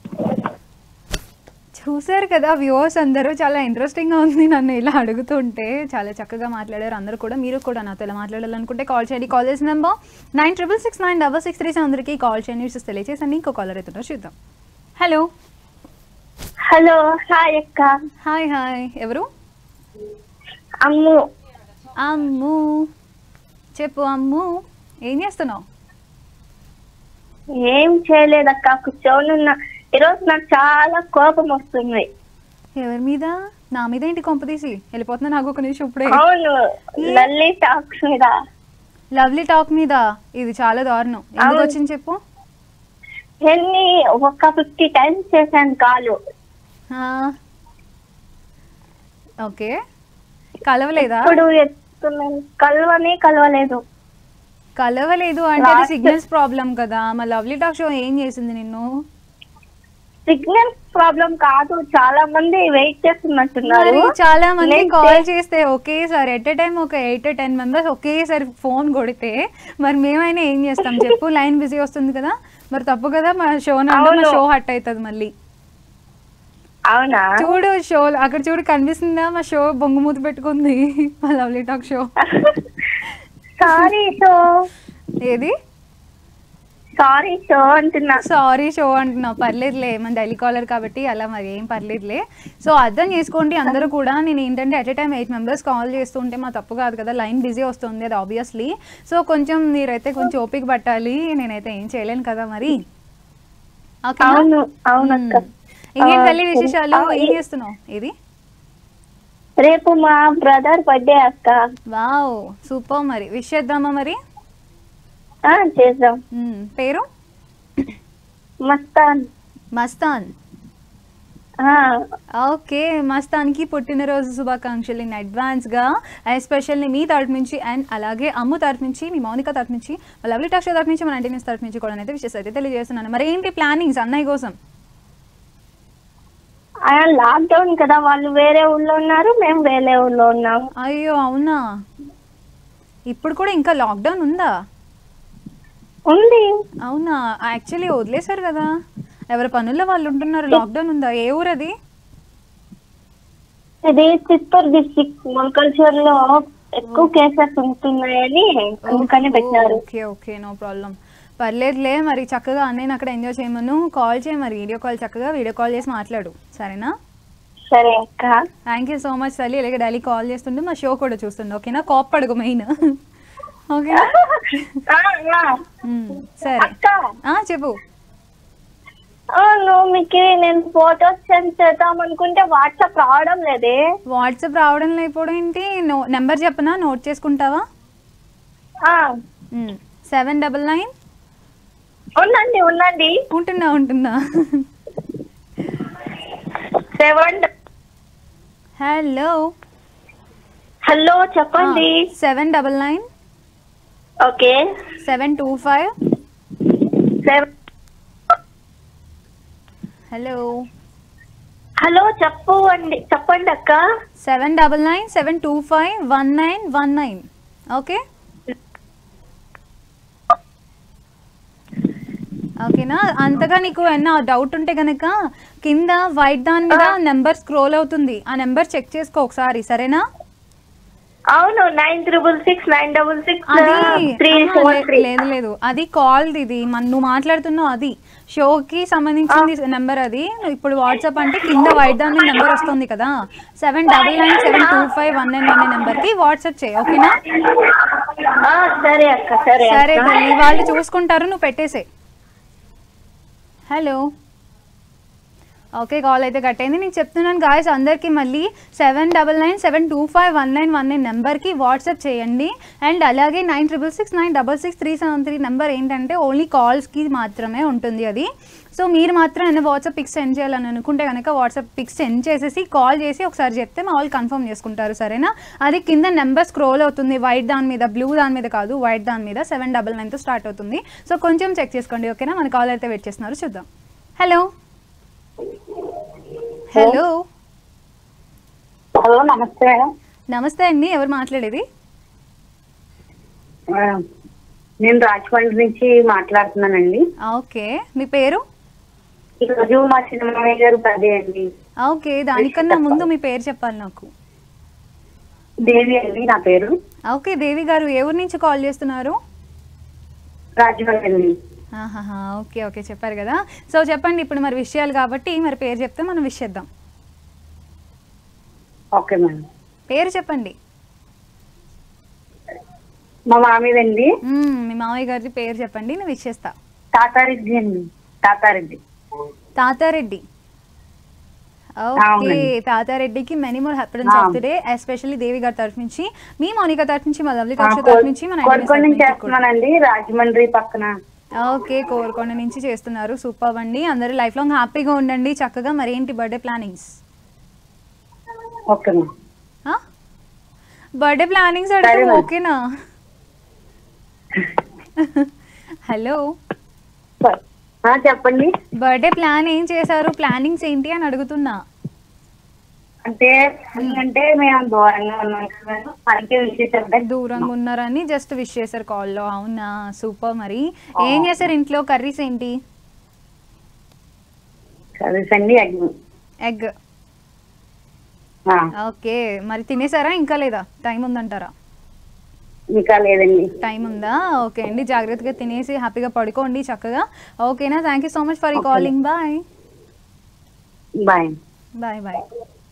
చూసారు కదా వ్యూవర్స్ అందరూ చాలా ఇంట్రెస్టింగ్గా ఉంది నన్ను ఇలా అడుగుతుంటే చాలా చక్కగా మాట్లాడారు అందరూ కూడా మీరు కూడా నాతో ఇలా మాట్లాడాలనుకుంటే కాల్ చేయండి కాల్ చేసిన number nine triple six nine double six three అందరికీ కాల్ చేయండి విషయం తెలియజేసండి ఇంకో కాలర్ అవుతుందో చూద్దాం హలో హలో హాయ్ అక్క హాయ్ హాయ్ ఎవరు అమ్ము అమ్ము చెప్పు అమ్ము ఏం చేస్తున్నావు ఏం చేయలేదక్క కూర్చొని ఉన్నా ఈరోజు నాకు చాలా కోపం వస్తుంది ఎవరి మీద నా మీద ఏంటి కొంపదీసి వెళ్ళిపోతున్నా నాకు ఒక నిమిషం ఇప్పుడే అవును లల్లి టాక్స్ మీద లవ్లీ టాక్ మీద ఇది చాలా దారుణం ఎందుకు అవును. వచ్చింది చెప్పు ఎన్ని ఒక ఫిఫ్టీ టైమ్స్ చేశాను కాలు ఆ. ఓకే కలవలేదా ఇప్పుడు ఎ- చేస్తున్నాను కలవని కలవలేదు కలవలేదు అంటే అది Last- సిగ్నల్స్ ప్రాబ్లం కదా మా లవ్లీ టాక్ షో ఏం చేసింది నిన్ను సిగ్నల్ ప్రాబ్లం కాదు చాలా మంది వెయిట్ చేస్తున్నట్టున్నారు మరి చాలా మంది నేను కాల్ చే- చేస్తే ఒకేసారి ఎట్ ఎ టైం ఒక ఎయిట్ టెన్ మెంబర్స్ ఒకేసారి ఫోన్ కొడితే మరి మేమైనా ఏం చేస్తాం చెప్పు లైన్ బిజీ వస్తుంది కదా మరి తప్పు కదా మా షో మా అవును. షో హట్ అవుతుంది మళ్ళీ అవునా చూడు షో అక్కడ చూడు కనిపిస్తుందా మా షో బొంగుమూతి పెట్టుకుంది మా lovely talk show sorry show ఏది సారీ షో అంటున్నా సారీ షో అంటున్నా పర్లేదులే మన డైలీ కాలర్ కాబట్టి అలా మరి ఏం పర్లేదులే సో అర్థం చేసుకోండి అందరూ కూడా నేను ఏంటంటే at a time eight members call చేస్తుంటే మా తప్పు కాదు కదా లైన్ బిజీ వస్తుంది అది ఆబ్వియస్లీ సో కొంచెం మీరైతే కొంచెం ఓపిక పట్టాలి నేనైతే ఏం చేయలేను కదా మరి ఓకేనా? అవును అవును అక్క మ్మ్. ఇంకేంటి ఆ, తల్లి విశేషాలు ఆ, ఏం ఈ- చేస్తున్నావు ఇది రేపు మా బ్రదర్ బర్త్డే అక్క వావ్ సూపర్ మరి విష్ చేద్దామా మరి ఆ, చేద్దాం మ్మ్. పేరు మస్తాన్ మస్తాన్ ఆ, ఓకే మస్తాన్కి పుట్టినరోజు శుభాకాంక్షలు ఇన్ అడ్వాన్స్గా ఎస్పెషల్లీ మీ తరఫు నుంచి అండ్ అలాగే అమ్ము తరఫు నుంచి మీ మౌనిక తరఫు నుంచి మా లవ్లీ టాక్ష తరఫు నుంచి మన అంటినీస్ తరఫు నుంచి కూడా అయితే విషయస్ అయితే తెలియజేస్తున్నాను మరి ఏంటి ప్లానింగ్స్ అన్నయ్య కోసం ఆ లాక్డౌన్ కదా వాళ్ళు వేరే ఊళ్ళో ఉన్నారు మేము వేరే ఊళ్ళో ఉన్నాం అయ్యో అవునా ఇప్పుడు కూడా ఇంకా లాక్డౌన్ ఉందా ఉంది అవునా యాక్చువల్లీ వదిలేశారు కదా ఎవరి పనుల్లో వాళ్ళు ఉంటున్నారు లాక్డౌన్ ఉందా ఏ ఊరు అది ఇది చిత్తూరు డిస్ట్రిక్ట్ మొలకల్చర్ లో ఎక్కువ కేసెస్ ఉంటున్నాయని అందుకని పెట్టారు ఓకే ఓకే నో ప్రాబ్లం పర్లేదులే మరి చక్కగా అన్నయ్యని అక్కడ ఎంజాయ్ చేయమను కాల్ చేయి మరి వీడియో కాల్ చక్కగా వీడియో కాల్ చేసి మాట్లాడు సరేనా సరే అక్క థ్యాంక్ యూ సో మచ్ తల్లి ఇలాగే డైలీ కాల్ చేస్తుండే మా షో కూడా చూస్తుండే ఓకేనా కాప్ అడుగు మెయిన్ ఓకేనా ఆ, ఆ. మ్మ్, సరే అక్క ఆ, చెప్పు అవును మీకు నేను ఫోటోస్ సెండ్ చేద్దాం అనుకుంటే వాట్సాప్ రావడం లేదే వాట్సాప్ రావడం లేకపోవడం ఏంటి నో నెంబర్ చెప్పనా నోట్ చేసుకుంటావా ఆ, సెవెన్ డబల్ నైన్ ఉండండి ఉండండి ఉంటున్నా ఉంటున్నా సెవెన్ హలో హలో చెప్పండి seven double nine okay seven two five seven hello hello చెప్పు అండి చెప్పండి అక్క seven double nine seven two five one nine one nine okay ఓకేనా అంతగా నీకు ఏమన్నా డౌట్ ఉంటే కనుక కింద వైట్ దాని మీద నెంబర్ స్క్రోల్ అవుతుంది ఆ నెంబర్ చెక్ చేసుకో ఒకసారి సరేనా అవును nine triple six nine double six అది త్రీ ఆహా, ఫోర్ లే- త్రీ లేదు లేదు అది కాల్ ఇది మన నువ్వు మాట్లాడుతున్నావు అది షోకి సంబంధించింది నెంబర్ అది నువ్వు ఇప్పుడు వాట్సాప్ అంటే కింద వైట్ దాని మీద నెంబర్ వస్తుంది కదా seven double nine seven two five one nine one నెంబర్కి వాట్సాప్ చేయి ఓకేనా సరే అక్క సరే సరే అక్క. తల్లి వాళ్ళు చూసుకుంటారు నువ్వు పెట్టేసే హలో ఓకే కాల్ అయితే కట్ అయింది నేను చెప్తున్నాను గాయస్ అందరికీ మళ్ళీ seven double nine seven two five one nine one nine నెంబర్కి వాట్సాప్ చేయండి అండ్ అలాగే nine triple six nine double six three seven three number ఏంటంటే ఓన్లీ కాల్స్కి మాత్రమే ఉంటుంది అది సో మీరు మాత్రం ఏమైనా వాట్సాప్ పిక్స్ సెండ్ చేయాలని అనుకుంటే కనుక వాట్సాప్ పిక్స్ సెండ్ చేసేసి కాల్ చేసి ఒకసారి చెప్తే మా వాళ్ళు కన్ఫర్మ్ చేసుకుంటారు సరేనా అది కింద నెంబర్ స్క్రోల్ అవుతుంది వైట్ దాని మీద బ్లూ దాని మీద కాదు వైట్ దాని మీద సెవెన్ డబల్ నైన్తో స్టార్ట్ అవుతుంది సో కొంచెం చెక్ చేసుకోండి ఓకేనా మన కాల్ అయితే వెయిట్ చేస్తున్నారు చూద్దాం హలో హలో హలో నమస్తే మేడం నమస్తే అండి ఎవరు మాట్లాడేది ఆ, నేను రాజమండ్రి నుంచి మాట్లాడుతున్నానండి ఓకే మీ పేరు ఈరోజు మా చిన్నమామయ్య గారు బర్త్డే అండి ఓకే దానికన్నా ముందు మీ పేరు చెప్పాలి నాకు దేవి అండి నా పేరు ఓకే దేవి గారు ఏ ఊరు నుంచి కాల్ చేస్తున్నారు రాజమండ్రి అండి ఆహాహా ఓకే ఓకే చెప్పారు కదా సో చెప్పండి ఇప్పుడు మరి విషయాలు కాబట్టి మరి పేరు చెప్తే మనం విష్ చేద్దాం ఓకే మేడం పేరు చెప్పండి మా మామయ్యదండి మ్మ్, మీ మామయ్య గారి పేరు చెప్పండి నేను విష్ చేస్తా తాతారెడ్డి అండి తాతారెడ్డి తాతారెడ్డి ఓకే అవునండి. తాతారెడ్డికి many more happiness of the day especially Devi గారి తరఫు నుంచి మీ మౌనిక తరఫు నుంచి మా లవ్లీ ఆ, కక్ష కోర్- తరఫు నుంచి మన కోరుకొండ నుంచి కూడా. చేస్తున్నానండి రాజమండ్రి పక్కన ఓకే కోరుకొండ నుంచి చేస్తున్నారు సూపర్ అండి అందరూ లైఫ్ లాంగ్ హ్యాపీగా ఉండండి చక్కగా మరి ఏంటి birthday plannings okay madam birthday plannings అడిగితే ఓకేనా హలో ఆ, చెప్పండి బర్త్డే ప్లాన్ ఏం చేశారు ప్లానింగ్స్ ఏంటి అని అడుగుతున్నా అంటే అంటే మేము దూరంగా ఉన్నాం కదా మనకి విషయం దూరంగా ఉన్నారని జస్ట్ విష్ చేశారు కాల్లో అవునా సూపర్ మరి ఏం చేశారు ఇంట్లో కర్రీస్ ఏంటి చదువుసండి అగ్ని ఎగ్ ఆ, ఓకే మరి తినేసారా ఇంకా లేదా టైం ఉందంటారా ఇంకా లేదండి టైం ఉందా ఓకే అండి జాగ్రత్తగా తినేసి హ్యాపీగా పడుకోండి చక్కగా ఓకేనా thank you so much for ఈ calling bye bye bye bye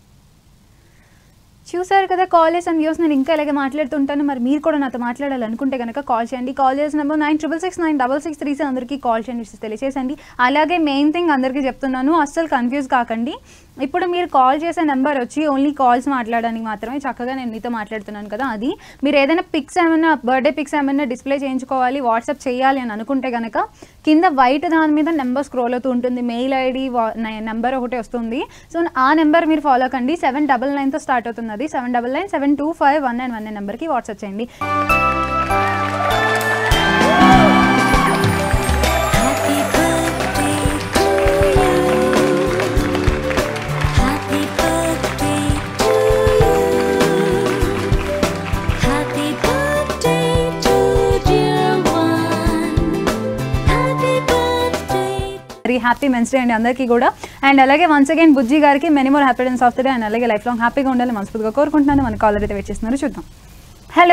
చూసారు కదా కాలేజ్ అండ్ వ్యూస్ నేను ఇంకా ఇలాగే మాట్లాడుతుంటాను మరి మీరు కూడా నాతో మాట్లాడాలనుకుంటే కనుక కాల్ చేయండి కాల్ చేసిన number nine triple six nine double six three seven అందరికీ కాల్ చేయండి విషయం తెలియచేసండి అలాగే మెయిన్ థింగ్ అందరికీ చెప్తున్నాను అస్సలు కన్ఫ్యూజ్ కాకండి ఇప్పుడు మీరు కాల్ చేసే నెంబర్ వచ్చి ఓన్లీ కాల్స్ మాట్లాడడానికి మాత్రమే చక్కగా నేను మీతో మాట్లాడుతున్నాను కదా అది మీరు ఏదైనా పిక్స్ ఏమైనా బర్త్డే పిక్స్ ఏమైనా డిస్ప్లే చేయించుకోవాలి వాట్సాప్ చేయాలి అని అనుకుంటే కనుక కింద వైట్ దాని మీద నెంబర్ స్క్రోల్ అవుతూ ఉంటుంది మెయిల్ ఐడి నెంబర్ ఒకటి వస్తుంది సో ఆ నెంబర్ మీరు ఫాలో కండి సెవెన్ డబల్ నైన్తో స్టార్ట్ అవుతుంది అది seven double nine seven two five one nine one nine నెంబర్కి వాట్సాప్ చేయండి Happy birthday to you. Happy birthday to you. Happy birthday to dear one. Happy birthday. Very happy men's day అండి అందరికీ కూడా and అలాగే once again Bujji గారికి many more happiness of the day and అలాగే life long హ్యాపీగా ఉండాలి మనస్ఫూర్తిగా కోరుకుంటున్నాను మన కాలర్ అయితే వెయిట్ చేస్తున్నారు చూద్దాం హలో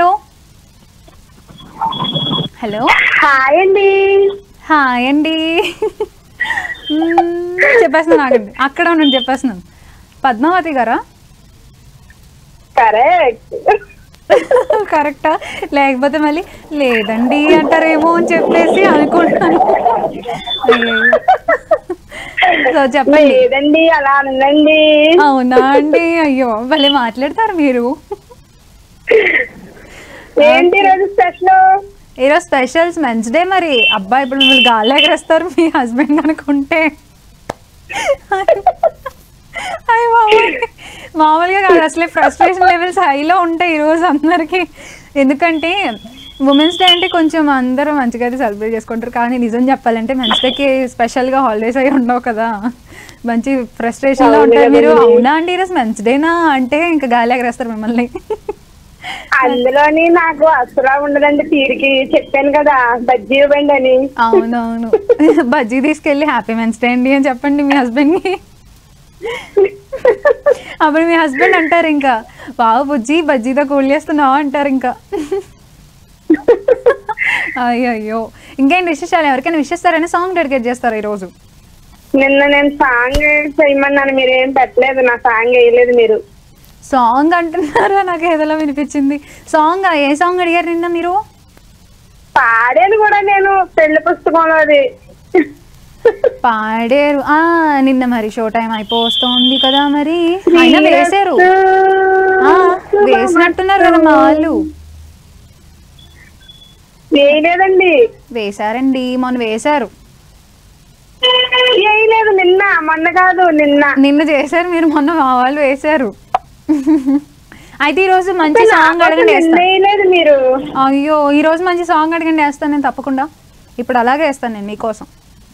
హలో హాయ్ అండి హాయ్ అండి మ్మ్, చెప్పేస్తున్నాను ఆగండి అక్కడ ఉన్నాను చెప్పేస్తున్నాను పద్మావతి గారా కరెక్ట్ కరెక్టా లేకపోతే మళ్ళీ లేదండి అంటారేమో అని చెప్పేసి అనుకుంటున్నాను సో చెప్పండి లేదండి అలా ఉందండి అవునా అండి అయ్యో భలే మాట్లాడతారు మీరు ఏంటి రోజు స్పెషల్ ఈరోజు స్పెషల్స్ మెన్స్ డే మరి అబ్బాయి ఇప్పుడు మిమ్మల్ని గాలి ఎగరేస్తారు మీ హస్బెండ్ అనుకుంటే అయ్య బాబోయ్. మామూలుగా కాదు అసలే ఫ్రస్ట్రేషన్ లెవెల్స్ హైలో ఉంటాయి ఈరోజు అందరికీ ఎందుకంటే ఉమెన్స్ డే అంటే కొంచెం అందరూ మంచిగా అయితే సెలబ్రేట్ చేసుకుంటారు కానీ నిజం చెప్పాలంటే మెన్స్ డేకి స్పెషల్గా హాలిడేస్ అయి ఉండవు కదా మంచి ఫ్రస్ట్రేషన్లో ఉంటారు మీరు అవునా అండి ఈరోజు మెన్స్ డేనా అంటే ఇంకా గాలి ఎగరేస్తారు మిమ్మల్ని అందులోని నాకు అసలు ఉండదండి తీరికి చెప్పాను కదా బజ్జీ ఇవ్వండి అని అవునవును బజ్జీ తీసుకెళ్ళి హ్యాపీ మెన్స్ డే అండి అని చెప్పండి మీ హస్బెండ్కి అప్పుడు మీ హస్బెండ్ అంటారు ఇంకా బావ బుజ్జి బజ్జీతో కూల్ చేస్తున్నావా అంటారు ఇంకా అయ్యో అయ్యో ఇంకేంటి విశేషాలు ఎవరికైనా విశేషారని సాంగ్ డెడికేట్ చేస్తారు ఈరోజు నిన్న నేను సాంగ్ చేయమన్నాను మీరేం పెట్టలేదు నా సాంగ్ వేయలేదు మీరు సాంగ్ అంటున్నారా నాకు ఏదోలా వినిపించింది సాంగ్ ఏ సాంగ్ అడిగారు నిన్న మీరు పాడాను కూడా నేను పెళ్లి పుస్తకంలోది పాడారు ఆ నిన్న మరి షో టైం అయిపోతుంది కదా మరి అయినా వేసారు ఆ, వేసినట్టున్నారు కదా మా వాళ్ళు వేయలేదండి వేశారండి మొన్న వేశారు వేయలేదు నిన్న మొన్న కాదు నిన్న నిన్న చేశారు మీరు మొన్న మా వాళ్ళు వేశారు అయితే ఈ రోజు మంచి సాంగ్ నాకోసం అడగండి నిన్న వేస్తాను వేయలేదు మీరు అయ్యో ఈ రోజు మంచి సాంగ్ అడగండి వేస్తాను నేను తప్పకుండా ఇప్పుడు అలాగే వేస్తాను నేను మీకోసం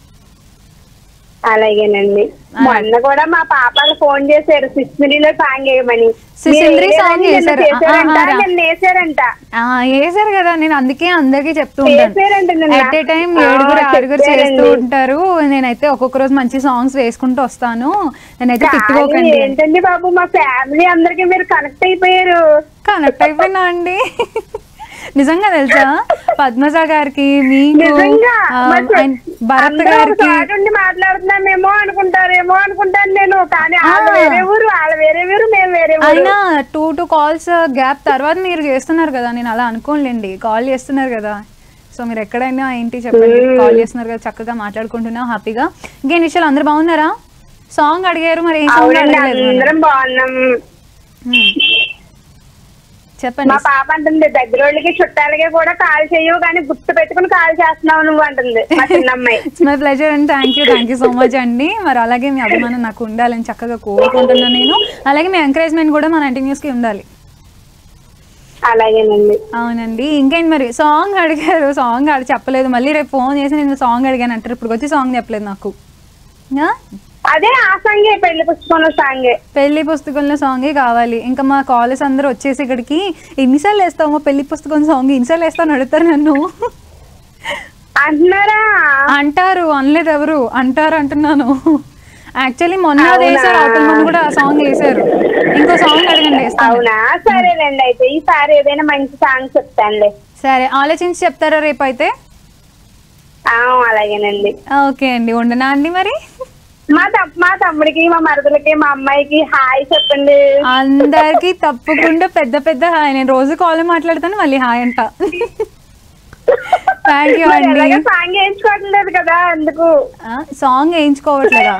అలాగేనండి మొన్న కూడా మా పాపలు ఫోన్ చేశారు సిస్మిరిలో సాంగ్ వేయమని సిసిలీ మీరు సాంగ్ వేయలేదని నిన్న వేశారు. ఆ, చేశారంట ఆ, రా. నిన్న వేసారంట ఆ, వేశారు కదా నేను అందుకే అందరికీ చెప్తూ ఉంటాను వేశారంట నిన్న. అట్ ఏ టైం ఆ, ఏడుగురు ఆరుగురు చేస్తూ చెప్పారండి. ఉంటారు నేనైతే ఒక్కొక్క రోజు మంచి సాంగ్స్ వేసుకుంటూ వస్తాను నేనైతే కానీ తిట్టుకోకండి ఏంటండి బాబు మా ఫ్యామిలీ అందరికి మీరు కనెక్ట్ అయిపోయారు కనెక్ట్ అయిపోయినా అండి నిజంగా తెలుసా పద్మజ గారికి మీకు నిజంగా ఆ, మరి ఆయన భరత్ అందరూ ఒక గారికి చోట ఉండి మాట్లాడుతున్నామేమో అనుకుంటారేమో అనుకుంటాను నేను కానీ వాళ్ళు ఆ. వేరే ఊరు వాళ్ళు వేరే ఊరు మేము వేరే ఊరు అయినా టూ టూ కాల్స్ గ్యాప్ తర్వాత మీరు చేస్తున్నారు కదా నేను అలా అనుకోలేండి కాల్ చేస్తున్నారు కదా సో మీరు ఎక్కడైనా ఏంటి చెప్పండి కాల్ చేస్తున్నారు కదా చక్కగా మాట్లాడుకుంటున్నాం హ్యాపీగా ఇంకేం విషయాలు అందరు బాగున్నారా సాంగ్ అడిగారు మరి ఏ సాంగ్ అవునండి అడగలేదు మరి. అందరం బాగున్నాం హ్మ్. చెప్పండి మా పాప అంటుంది దగ్గరోళ్ళకి చుట్టాలకి కూడా కాల్ చేయవు కానీ గుర్తు పెట్టుకుని కాల్ చేస్తున్నావు నువ్వు అంటుంది మా చిన్నమ్మాయి it's my pleasure and thank you thank you so much అండి మరి అలాగే మీ అభిమానం నాకు ఉండాలని చక్కగా కోరుకుంటున్నాను నేను అలాగే మీ ఎంకరేజ్మెంట్ కూడా మన న్యూస్కి ఉండాలి అలాగేనండి అవునండి ఇంకేంటి మరి సాంగ్ అడిగారు సాంగ్ అడి చెప్పలేదు మళ్ళీ రేపు ఫోన్ చేసి నేను సాంగ్ అడిగాను అంటారు ఇప్పుడు వచ్చి సాంగ్ చెప్పలేదు నాకు ఆ? అదే ఆ సాంగే పెళ్లి పుస్తకంలో సాంగే పెళ్లి పుస్తకంలో సాంగే కావాలి ఇంకా మా కాలేజ్ అందరూ వచ్చేసి ఇక్కడికి ఎన్నిసార్లు వేస్తామో పెళ్లి పుస్తకం సాంగ్ ఎన్నిసార్లు వేస్తాను అడుగుతారు నన్ను అంటున్నారా అంటారు అనలేదు ఎవరు అంటారు అంటున్నాను యాక్చువల్లీ మొన్న అది వేసారు అవతల మొన్న కూడా ఆ సాంగ్ వేసారు ఇంకో సాంగ్ అడగండి వేస్తాను అవునా సరేలేండి అయితే ఈసారి ఏదైనా మంచి సాంగ్ చెప్తానులే సరే ఆలోచించి చెప్తారా రేపు అయితే ఆ, అలాగేనండి ఓకే అండి ఉండనా అండి మరి మా తమ్ మా తమ్ముడికి మా మరదలకి మా అమ్మాయికి హాయ్ చెప్పండి అందరికి తప్పకుండా పెద్ద పెద్ద హాయ్ నేను రోజు కాల్ మాట్లాడతాను మళ్ళీ హాయ్ అంట థ్యాంక్ యూ మరి అండి ఎలాగో సాంగ్ వేయించుకోవట్లేదు కదా అందుకు సాంగ్ వేయించుకోవట్లేదా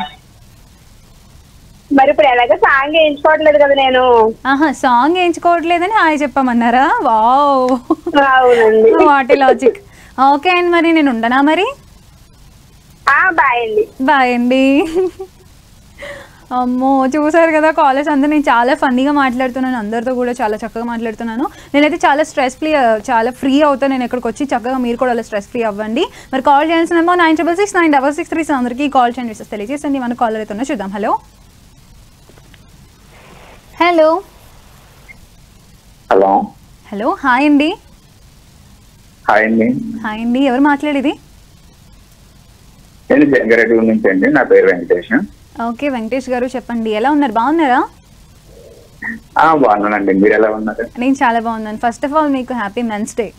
మరి ఇప్పుడు ఎలాగో సాంగ్ వేయించుకోవట్లేదు కదా నేను ఆహా సాంగ్ వేయించుకోవట్లేదని హాయ్ చెప్పమన్నారా వావ్ అవునండి వాటి లాజిక్ ఓకే అండి మరి నేను ఉండనా మరి ఆ బాయ్ అండి బాయ్ అండి అమ్మో చూసారు కదా కాలేజ్ అందరూ నేను చాలా ఫన్నీగా మాట్లాడుతున్నాను అందరితో కూడా చాలా చక్కగా మాట్లాడుతున్నాను నేనైతే చాలా స్ట్రెస్ ఫ్రీ చాలా ఫ్రీ అవుతాను నేను ఇక్కడికి వచ్చి చక్కగా మీరు కూడా అలా స్ట్రెస్ ఫ్రీ అవ్వండి మరి కాల్ చేయాల్సిన number nine triple six nine double six three అందరికీ కాల్ చేయండి విషయం తెలియజేసండి మన కాలర్ అయితే చూద్దాం hello hello hello hello hi అండి హాయ్ అండి హాయ్ అండి ఎవరు మాట్లాడేది నేను జంగారెడ్డి నుంచి అండి నా పేరు వెంకటేష్ ఓకే వెంకటేష్ గారు చెప్పండి ఎలా ఉన్నారు బాగున్నారా ఆ, బాగున్నానండి మీరు ఎలా ఉన్నారు నేను చాలా బాగున్నాను ఫస్ట్ ఆఫ్ ఆల్ మీకు happy men's day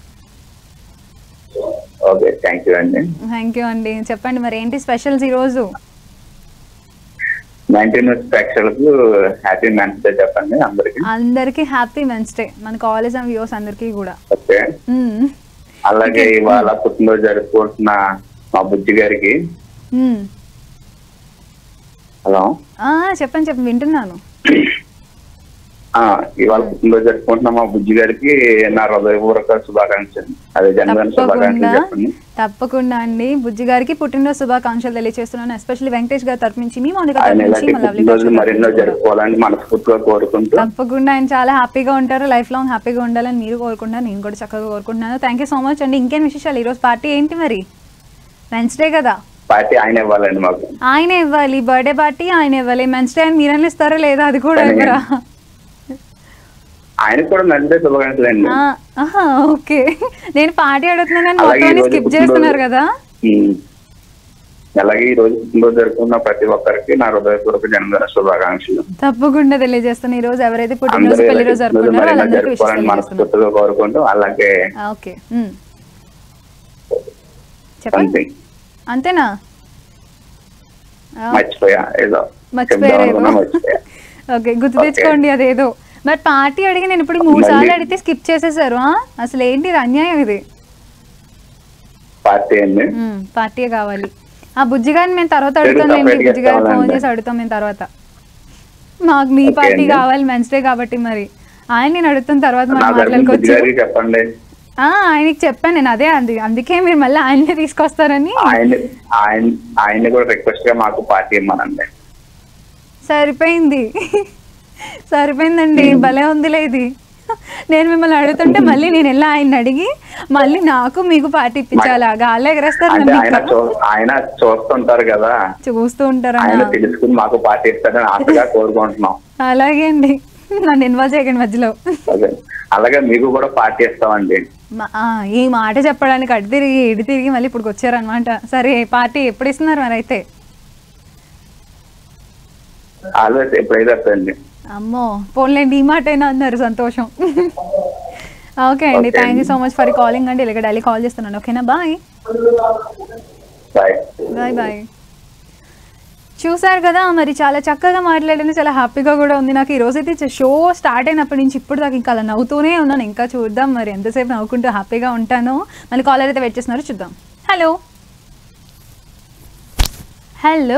okay thank you అండి థ్యాంక్ యూ అండి చెప్పండి మరి ఏంటి స్పెషల్స్ ఈరోజు నైన్టీన్ ప్రేక్షకులకు హ్యాపీ మెన్స్ డే చెప్పండి అందరికి అందరికీ హ్యాపీ మెన్స్ డే మన కాలేజ్ అండ్ వ్యూస్ అందరికీ కూడా ఓకే మ్మ్. అలాగే ఇవాళ పుట్టినరోజు జరుపుకుంటున్న మా బుజ్జి గారికి మ్మ్. హలో ఆ, చెప్పండి చెప్పండి వింటున్నాను ఆ, ఇవాళ పుట్టినరోజు జరుపుకుంటున్న మా బుజ్జి గారికి నా హృదయపూర్వక శుభాకాంక్షలు అదే జన్మదిన శుభాకాంక్షలు తప్పకుండా చెప్పండి తప్పకుండా అండి బుజ్జి గారికి పుట్టినరోజు శుభాకాంక్షలు తెలియజేస్తున్నాను ఎస్పెషల్లీ వెంకటేష్ గారి తరపు నుంచి మీ మౌనిక ఆయన తరపు నుంచి ఇలాంటి మా లవ్లీ పుట్టినరోజు మరెన్నో జరుపుకోవాలని మనస్ఫూర్తిగా కోరుకుంటూ తప్పకుండా ఆయన చాలా హ్యాపీగా ఉంటారు లైఫ్ లాంగ్ హ్యాపీగా ఉండాలని మీరు కోరుకుంటున్నారు నేను కూడా చక్కగా కోరుకుంటున్నాను థ్యాంక్ యూ సో మచ్ అండి ఇంకేం విశేషాలు ఈరోజు పార్టీ ఏంటి మరి వెన్స్డే కదా పార్టీ ఆయన ఇవ్వాలండి మాకు ఆయన ఇవ్వాలి బర్త్డే పార్టీ ఆయన ఇవ్వాలి మెన్స్ డే అని మీరన్నా ఇస్తారో లేదా అది కూడా కానీ- ఇవ్వరా ఆయనకు కూడా మంచి శుభాకాంక్షలు అండి ఆ, ఆహా, ఓకే నేను పార్టీ అడుగుతున్నాను అలాగే మొత్తాన్ని ఈరోజు స్కిప్ పుట్టినరోజు- చేస్తున్నారు కదా ఉమ్. అలాగే ఈ రోజు పుట్టినరోజు జరుపుకున్న ప్రతి ఒక్కరికి నా హృదయపూర్వక జన్మదిన శుభాకాంక్షలు తప్పకుండా తెలియజేస్తాను ఈ రోజు ఎవరైతే పుట్టినరోజు అందరూ పెళ్లి ఇలాగే రోజు పుట్టినరోజు జరుపుకున్నారో మరెన్నో వాళ్ళందరికీ విషయం జరుపుకోవాలని మనస్ఫూర్తిగా కోరుకుంటూ అలాగే ఓకే ఉమ్. చెప్పండి అంతే అంతేనా ఆ, మర్చిపోయా ఏదో మర్చిపోయారు చెప్దాం ఏదో అనుకున్నా మర్చిపోయా ఓకే గుర్తు ఓకే. తెచ్చుకోండి అదేదో మరి పార్టీ అడిగి నేను ఇప్పుడు మూడు సార్లు మళ్ళీ- అడిగితే స్కిప్ చేసేసారు ఆ? అసలు ఏంటి ఇది అన్యాయం ఇది పార్టీ అండి ఉమ్, పార్టీ కావాలి ఆ బుజ్జి గారిని మేము తర్వాత లేదు, అడుగుతాం లేండి separate గా బుజ్జి గారు ఫోన్ కావాలంటే. చేసి అడుగుతాం మేము తర్వాత మాకు మీ ఓకే పార్టీ అండి. కావాలి మెన్స్ డే కాబట్టి మరి ఆయన నేను అడుగుతాం తర్వాత నా మనం తరఫున బుజ్జి మాట్లాడుకోవచ్చు గారికి చెప్పండి ఆ, ఆయనకి చెప్పాను నేను అదే అంది అందుకే మీరు మళ్ళీ ఆయనే తీసుకొస్తారని ఆయన ఆయన ఆయన్ని కూడా రిక్వెస్ట్ గా మాకు పార్టీ ఇమ్మనండి సరిపోయింది సరిపోయిందండి భలే ఉందిలే ఇది నేను మిమ్మల్ని అడుగుతుంటే మళ్ళీ నేను వెళ్ళి ఆయన అడిగి మళ్ళీ నాకు మీకు పార్టీ ఇప్పించాలా గాల్లో ఎగరేస్తారు అంటే నన్ను ఆయన ఇక్కడ. చూ- ఆయన చూస్తుంటారు కదా చూస్తూ ఉంటారా ఆయన తెలుసుకుని మాకు పార్టీ ఇస్తారని ఆశగా కోరుకుంటున్నాం అలాగే అండి నన్ను ఇన్వాల్వ్ చేయకండి మధ్యలో అదే అలాగే మీకు కూడా పార్టీ ఇస్తామండి మా- ఆ, ఈ మాట చెప్పడానికి అటు తిరిగి ఇటు తిరిగి మళ్ళీ ఇప్పుడు వచ్చారనమాట సరే పార్టీ ఎప్పుడు ఇస్తున్నారు మరి అయితే ఆల్వేస్ ఎప్పుడైతే వస్తుందండి అమ్మో పోన్లేండి ఈ మాట అయినా అన్నారు సంతోషం ఓకే అండి Okay థ్యాంక్ యూ అండి. సో మచ్ ఫర్ కాలింగ్ అండి ఇలాగ డైలీ కాల్ చేస్తున్నాను ఓకేనా బాయ్ బాయ్ బాయ్ బాయ్ చూసారు కదా మరి చాలా చక్కగా మాట్లాడాను చాలా హ్యాపీగా కూడా ఉంది నాకు ఈ రోజు అయితే షో స్టార్ట్ అయినప్పటి నుంచి ఇప్పుడు దాకా ఇంకా అలా నవ్వుతూనే ఉన్నాను ఇంకా చూద్దాం మరి ఎంతసేపు నవ్వుకుంటూ హ్యాపీగా ఉంటాను మళ్ళీ కాలర్ అయితే వెయిట్ చేస్తున్నారు చూద్దాం హలో హలో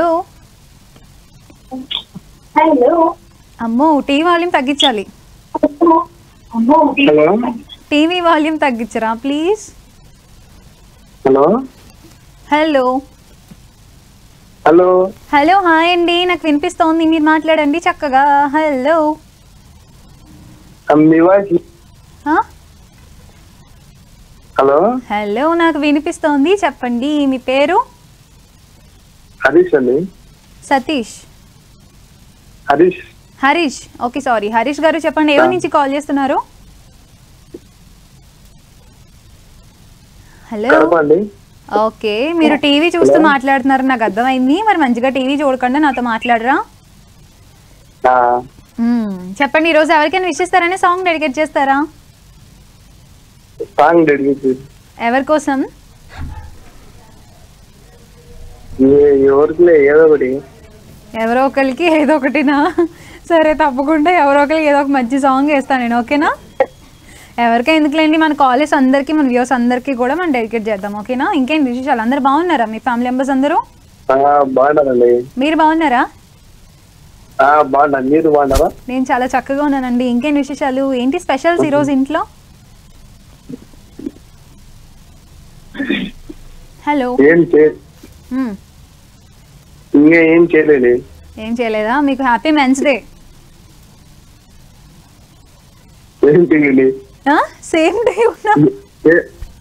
హలో అమ్మో టీవీ వాల్యూమ్ తగ్గించాలి హలో టీవీ వాల్యూమ్ తగ్గించరా please hello hello hello hello hi అండి నాకు వినిపిస్తోంది మీరు మాట్లాడండి చక్కగా హలో మీ వాయిస్ ఆ? హలో హలో నాకు వినిపిస్తోంది చెప్పండి మీ పేరు హరీష్ అండి సతీష్ హరీష్ హరీష్ ఓకే సారీ హరీష్ గారు చెప్పండి ఏ ఊరు నుంచి కాల్ చేస్తున్నారు హలో కడప అండి ఓకే మీరు టీవీ చూస్తూ మాట్లాడుతున్నారు నాకు అర్థమైంది మరి మంచిగా టీవీ చూడకుండా నాతో మాట్లాడరా ఆ, మ్మ్. చెప్పండి ఈరోజు ఎవరికైనా విషిస్తారనే సాంగ్ డెడికేట్ చేస్తారా సాంగ్ డెడికేట్ చేసి. ఎవరి కోసం ఏ- ఎవరికిలే ఏదో ఒకటి ఎవరో ఒకరికి ఏదో ఒకటినా సరే తప్పకుండా ఎవరో ఒకరికి ఏదో ఒక మంచి సాంగ్ వేస్తాను నేను ఓకేనా ఎవరికై ఎందుకులేండి మన కాలేజ్ అందరికీ మన వ్యూస్ అందరికీ కూడా మనం డెడికేట్ చేద్దాం ఓకేనా ఇంకేం విశేషాలు అందరు బాగున్నారా మీ ఫ్యామిలీ మెంబర్స్ అందరూ ఆ, బాగున్నారండి మీరు బాగున్నారా ఆ, బాగున్నాను మీరు బాగున్నారా నేను చాలా చక్కగా ఉన్నానండి ఇంకేం విశేషాలు ఏంటి స్పెషల్స్ ఈరోజు ఇంట్లో హలో ఏం చే మ్మ్. ఇంకా ఏం చేయలేదు ఏం చేయలేదా మీకు హ్యాపీ మెన్స్ డే ఏం చేయలేదు సేమ్ డే ఉన్నా ఏ-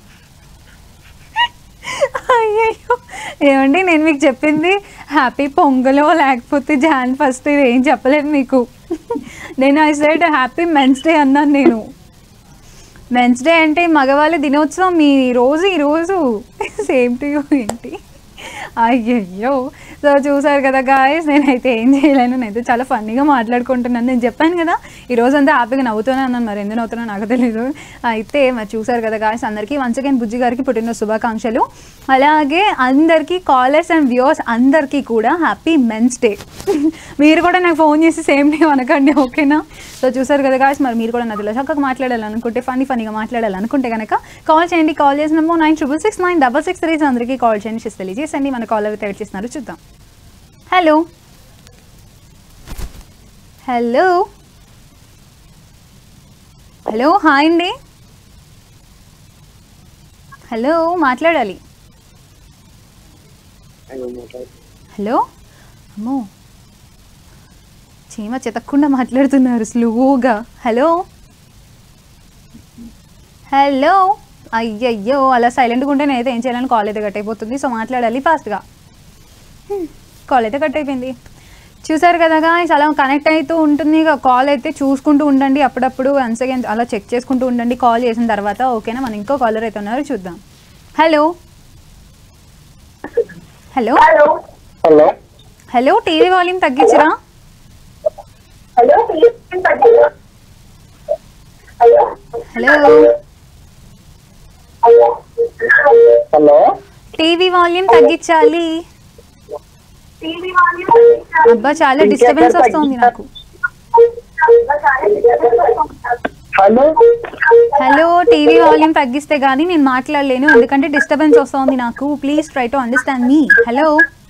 అయ్యయ్యో ఏమండి నేను మీకు చెప్పింది హ్యాపీ పొంగలో లేకపోతే జాన్ ఫస్ట్ ఇది ఏం చెప్పలేదు మీకు నేను I said happy men's day అన్నాను నేను మెన్స్ డే అంటే మగవాళ్ళ దినోత్సవం మీ రోజు ఈ రోజు సేమ్ టు యూ ఏంటి అయ్యయ్యో సో చూసారు కదా గాయస్ నేనైతే ఏం చేయలేను నేనైతే చాలా ఫన్నీగా మాట్లాడుకుంటున్నాను నేను చెప్పాను కదా ఈ రోజు అంతా హ్యాపీగా నవ్వుతూనే అన్నాను మరి ఎందుకు నవ్వుతున్నా నాకు తెలియదు అయితే మరి చూసారు కదా గాయస్ అందరికీ వన్స్ అగైన్ బుజ్జి గారికి పుట్టినరోజు శుభాకాంక్షలు అలాగే అందరికీ కాలర్స్ అండ్ వ్యూవర్స్ అందరికీ కూడా హ్యాపీ మెన్స్ డే మీరు కూడా నాకు ఫోన్ చేసి సేమ్ డే అనకండి ఓకేనా సో చూసారు కదా గాయస్ మరి మీరు కూడా నదిలో చక్కగా మాట్లాడాలనుకుంటే ఫన్నీ ఫన్నీగా మాట్లాడాలనుకుంటే కనుక కాల్ చేయండి కాల్ చేసిన number nine triple six nine double six three అందరికీ కాల్ చేయండి చేసి తెలియజేసండి మన కాల్ అయితే వెయిట్ చేస్తున్నారు చూద్దాం హలో హలో హలో హాయ్ అండి హలో మాట్లాడాలి హలో అమ్మో చీమ చెతకుండా మాట్లాడుతున్నారు స్లోగా హలో హలో అయ్యయ్యో అలా సైలెంట్గా ఉంటే నేనైతే ఏం చేయాలని కాల్ అయితే కట్ అయిపోతుంది సో మాట్లాడాలి ఫాస్ట్గా కాల్ అయితే కట్ అయిపోయింది చూసారు కదా guys, అలా కనెక్ట్ అవుతూ ఉంటుంది ఇక కాల్ అయితే చూసుకుంటూ ఉండండి అప్పుడప్పుడు వన్స్ అగైన్ అలా చెక్ చేసుకుంటూ ఉండండి కాల్ చేసిన తర్వాత ఓకేనా మనం ఇంకో కాలర్ అయితే ఉన్నారు చూద్దాం hello hello hello hello TV volume తగ్గించరా హలో హలో టీవీ వాల్యూమ్ తగ్గించాలి అబ్బా చాలా డిస్టర్బెన్స్ వస్తుంది నాకు హలో హలో టీవీ వాల్యూమ్ తగ్గిస్తే గానీ నేను మాట్లాడలేను ఎందుకంటే డిస్టర్బెన్స్ వస్తుంది నాకు ప్లీజ్ ట్రై టు అండర్స్టాండ్ మీ హలో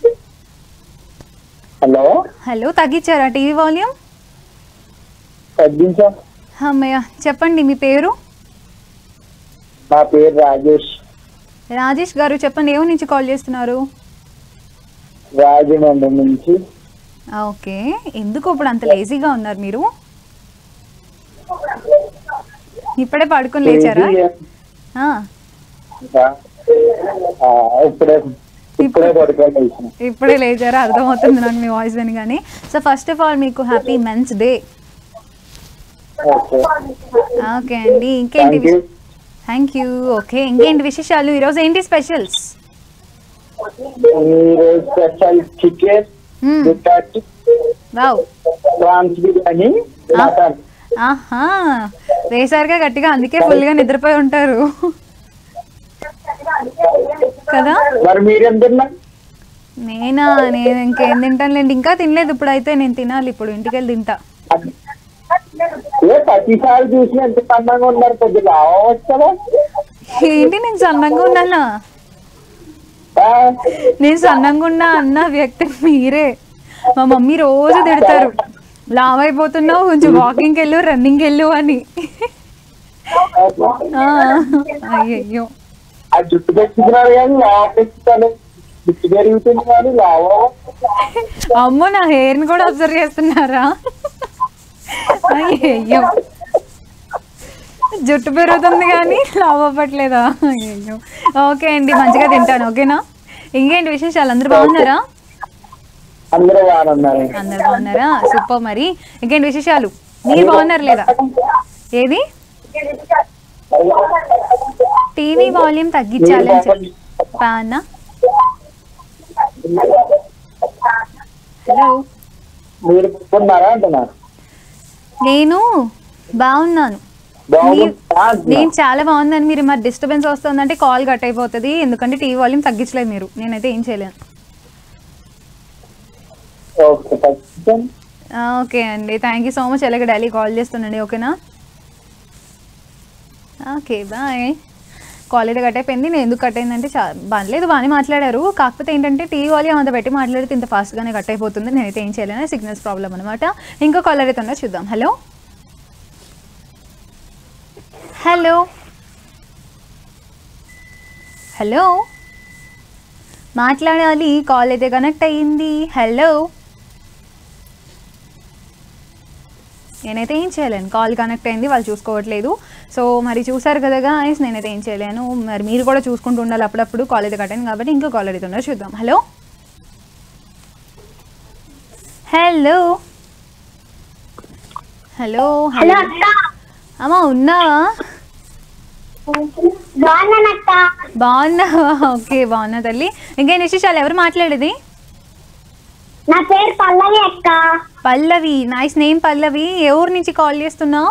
హలో హలో తగ్గించారా టీవీ వాల్యూమ్ తగ్గించా అమ్మయ్య చెప్పండి మీ పేరు నా పేరు రాజేష్ రాజేష్ గారు చెప్పండి ఏమో నుంచి కాల్ చేస్తున్నారు రాజమండ్రి నుంచి ఆ, ఓకే ఎందుకు ఇప్పుడు అంత లేజీగా ఉన్నారు మీరు ఇప్పుడే పడుకొని లేచారా ఆ, ఆ, ఇప్పుడే ఇప్పుడే పడుకొని లేచిన. ఇప్పుడే లేచారా అర్థమవుతుంది నాకు మీ వాయిస్ వినగానే సో ఫస్ట్ ఆఫ్ ఆల్ మీకు happy men's day okay okay అండి ఇంకేంటి thank you thank you okay ఇంకేంటి విశేషాలు ఈరోజు ఏంటి స్పెషల్స్ ఈరోజు special chicken biryani wow prawns biryani mutton ఆహా వేసారుగా గట్టిగా అందుకే ఫుల్గా నిద్రపోయి ఉంటారు కదా మరి మీరేం తిన్నారు నేనా నేను ఇంకేం తింటానులేండి ఇంకా తినలేదు ఇప్పుడైతే నేను తినాలి ఇప్పుడు ఇంటికి వెళ్ళి తింటా ఏ ప్రతిసారి చూసి ఎంత సన్నగా ఉన్నారు కొద్దిగా అవ్వచ్చు కదా ఏంటి నేను సన్నంగా ఉన్నానా ఆ, నేను సన్నంగా ఉన్నా అన్న వ్యక్తి మీరే మా మమ్మీ రోజు తిడతారు లావ్ అయిపోతున్నావు కొంచెం వాకింగ్కి వెళ్ళు రన్నింగ్కి వెళ్ళు అని ఆ, అయ్యయ్యో ఆ జుట్టు పెట్టుకున్నారు కానీ లావు పెట్టుతాను జుట్టు పెరుగుతుంది కానీ లావు అమ్మో నా హెయిర్ని కూడా అబ్జర్వ్ చేస్తున్నారా అయ్యయ్యో జుట్టు పెరుగుతుంది కానీ లావ్ అవ్వట్లేదా అయ్యో ఓకే అండి మంచిగా తింటాను ఓకేనా ఇంకేంటి విశేషాలు అందరూ బాగున్నారా అందరూ బాగున్నారు అందరు బాగున్నారా సూపర్ మరి ఇంకేంటి విశేషాలు మీరు బాగున్నారు లేదా ఏది టీవీ వాల్యూమ్ తగ్గించాలని చెప్పానా హలో మీరు ఉన్నారా అంటున్నారు నేను బాగున్నాను బాగుందా నేను చాలా బాగుందని మీరు మరి డిస్టర్బెన్స్ వస్తుందంటే కాల్ కట్ అయిపోతుంది ఎందుకంటే టీవీ వాల్యూమ్ తగ్గించలేదు మీరు నేనైతే ఏం చేయలేను ఓకే తగ్గించండి. ఆ, ఓకే అండి థ్యాంక్ యూ సో మచ్ ఎలాగ డైలీ కాల్ చేస్తుండండి ఓకేనా ఓకే బాయ్ కాల్ అయితే కట్ అయిపోయింది నేను ఎందుకు కట్ అయిందంటే చా బాగాలేదు బాగానే మాట్లాడారు కాకపోతే ఏంటంటే టీవీ వాల్యూమ్ అంత పెట్టి మాట్లాడితే ఇంత ఫాస్ట్గానే కట్ అయిపోతుంది నేనైతే ఏం చేయలేను సిగ్నల్స్ ప్రాబ్లం అనమాట ఇంకో కాలర్ అయితే ఉన్నా చూద్దాం హలో హలో హలో మాట్లాడాలి కాల్ అయితే కనెక్ట్ అయ్యింది హలో నేనైతే ఏం చేయలేను కాల్ కనెక్ట్ అయింది వాళ్ళు చూసుకోవట్లేదు సో మరి చూసారు కదా గాయస్ నేనైతే ఏం చేయలేను మరి మీరు కూడా చూసుకుంటూ ఉండాలి అప్పుడప్పుడు కాల్ అయితే కట్ అయింది కాబట్టి ఇంకో కాల్ అయితే ఉన్నారు చూద్దాం హలో హలో హలో హలో అక్క అమ్మా ఉన్నావా బాగున్నానక్క బాగున్నావా ఓకే బాగున్నా తల్లి ఇంకేం విశేషాలు ఎవరు మాట్లాడేది నా పేరు పల్లవి అక్క పల్లవి నైస్ నేమ్ పల్లవి ఏ ఊరు నుంచి కాల్ చేస్తున్నావు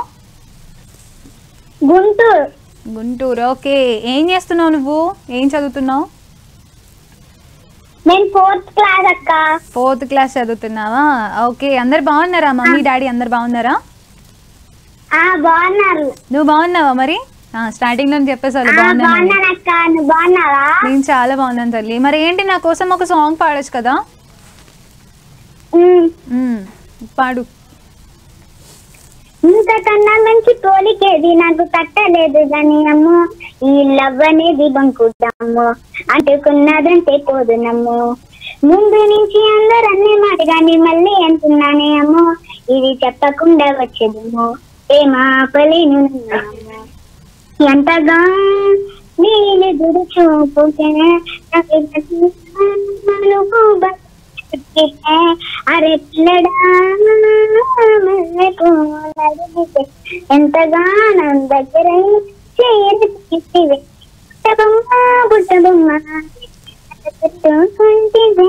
గుంటూరు గుంటూరు ఓకే ఏం చేస్తున్నావు నువ్వు ఏం చదువుతున్నావు నేను ఫోర్త్ క్లాస్ అక్క ఫోర్త్ క్లాస్ చదువుతున్నావా ఓకే అందరు బాగున్నారా మమ్మీ డాడీ అందరు బాగున్నారా ఆ బాగున్నారు నువ్వు బాగున్నావా మరి స్టార్టింగ్ లో చెప్పేసాను ఆ, బాగున్నాను బాగున్నానక్క నువ్వు బాగున్నావా నేను చాలా బాగున్నాను తల్లి మరి ఏంటి నా కోసం ఒక సాంగ్ పాడొచ్చు కదా ఉమ్. మ్మ్, పాడు ఇంతకన్నా మంచి పోలికేది నాకు తట్టలేదు గాని అమ్మో ఈ లవ్ అనేది బంకుతాము అంటుకున్నదంటే పోదు నమ్ము ముందు నుంచి అందరు అన్ని మాట గాని మళ్ళీ అంటున్నానే అమ్మో ఇది చెప్పకుండా వచ్చేదేమో ఏమాపలేను నన్ను. ఎంతగా నేను ఎదురు చూపుతేనే నాకు మనకు బతికితే అరెట్లడా మల్లెకు నడిగితే ఎంతగా నా దగ్గర చేయదు తీసివే బుట్టబొమ్మ బుట్టబొమ్మ పెట్టుకుంటివే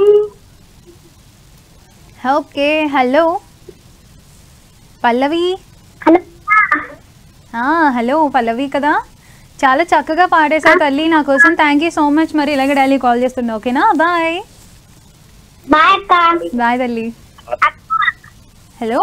ఓకే హలో పల్లవి హలో ఆ, హలో పల్లవి కదా చాలా చక్కగా పాడేశావు తల్లి నా కోసం థ్యాంక్ యూ సో మచ్ మరి ఇలాగే డైలీ కాల్ చేస్తున్నా ఓకేనా బాయ్ బాయ్ అక్క బాయ్ తల్లి హలో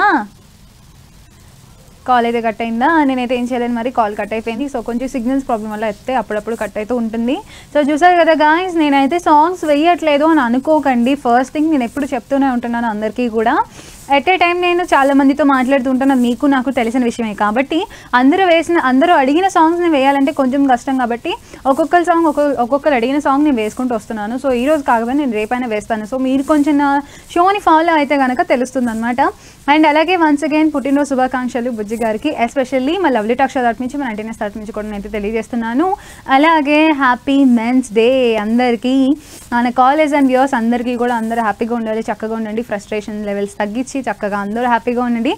కాల్ అయితే కట్ అయిందా నేనైతే ఏం చేయలేను మరి కాల్ కట్ అయిపోయింది సో కొంచెం సిగ్నల్స్ ప్రాబ్లం వల్ల ఎత్తే అప్పుడప్పుడు కట్ అవుతూ ఉంటుంది సో చూసారు కదా గాయస్ నేనైతే సాంగ్స్ వేయట్లేదు అని అనుకోకండి ఫస్ట్ థింగ్ నేను ఎప్పుడు చెప్తూనే ఉంటున్నాను అందరికీ కూడా ఎట్ ఏ టైం నేను చాలా మందితో మాట్లాడుతూ ఉంటాను అది మీకు నాకు తెలిసిన విషయమే కాబట్టి అందరూ వేసిన అందరూ అడిగిన సాంగ్స్ నేను వేయాలంటే కొంచెం కష్టం కాబట్టి ఒక్కొక్కరి సాంగ్ ఒక్కొక్క ఒక్కొక్కరు అడిగిన సాంగ్ నేను వేసుకుంటూ వస్తున్నాను సో ఈ రోజు కాకపోతే నేను రేపైనా వేస్తాను సో మీరు కొంచెం నా షోని ఫాలో అయితే కనుక తెలుస్తుంది అనమాట అండ్ అలాగే వన్స్ అగైన్ పుట్టినరోజు శుభాకాంక్షలు బుజ్జి గారికి ఎస్పెషల్లీ మా లవ్లీ టాక్ షో తరపు నుంచి మన అంటీనెస్ తరపు నుంచి కూడా నేనైతే తెలియజేస్తున్నాను అలాగే హ్యాపీ మెన్స్ డే అందరికీ మన కాలేజ్ అండ్ వ్యూవర్స్ అందరికీ కూడా అందరూ హ్యాపీగా ఉండాలి చక్కగా ఉండండి ఫ్రస్ట్రేషన్ లెవెల్స్ తగ్గించి చక్కగా అందరూ హ్యాపీగా ఉండండి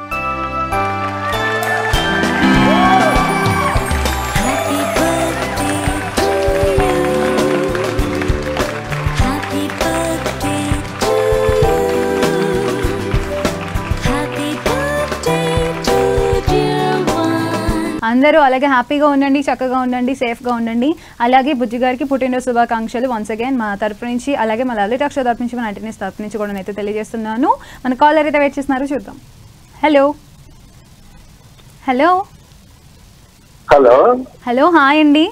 Happy birthday to you. Happy birthday to you. Happy birthday to dear one. అందరూ అలాగే హ్యాపీగా ఉండండి చక్కగా ఉండండి సేఫ్గా ఉండండి అలాగే బుజ్జి గారికి పుట్టినరోజు శుభాకాంక్షలు వన్స్ అగైన్ మా తరపు నుంచి అలాగే మా లలిత అక్షర తరపు నుంచి మన అంటనీస్ తరపు నుంచి కూడా నేనైతే తెలియజేస్తున్నాను మన కాలర్ అయితే వెయిట్ చేస్తున్నారు చూద్దాం hello hello hello hello hi అండి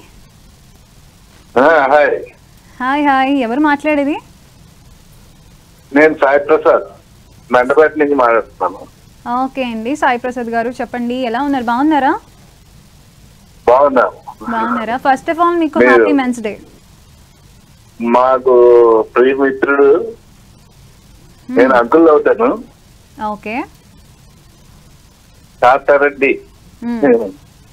హాయ్ హాయ్ హాయ్ ఎవరు మాట్లాడేది నేను సాయి ప్రసాద్ మెండపేట నుంచి మాట్లాడుతున్నాను ఓకే అండి సాయి ప్రసాద్ గారు చెప్పండి ఎలా ఉన్నారు బాగున్నారా బాగున్నా బాగున్నారా ఫస్ట్ ఆఫ్ ఆల్ మీకు మీరు- హ్యాపీ మెన్స్ డే మాకు ప్రియమిత్రుడు నేను అంకుల్ అవుతాను ఓకే తాతారెడ్డి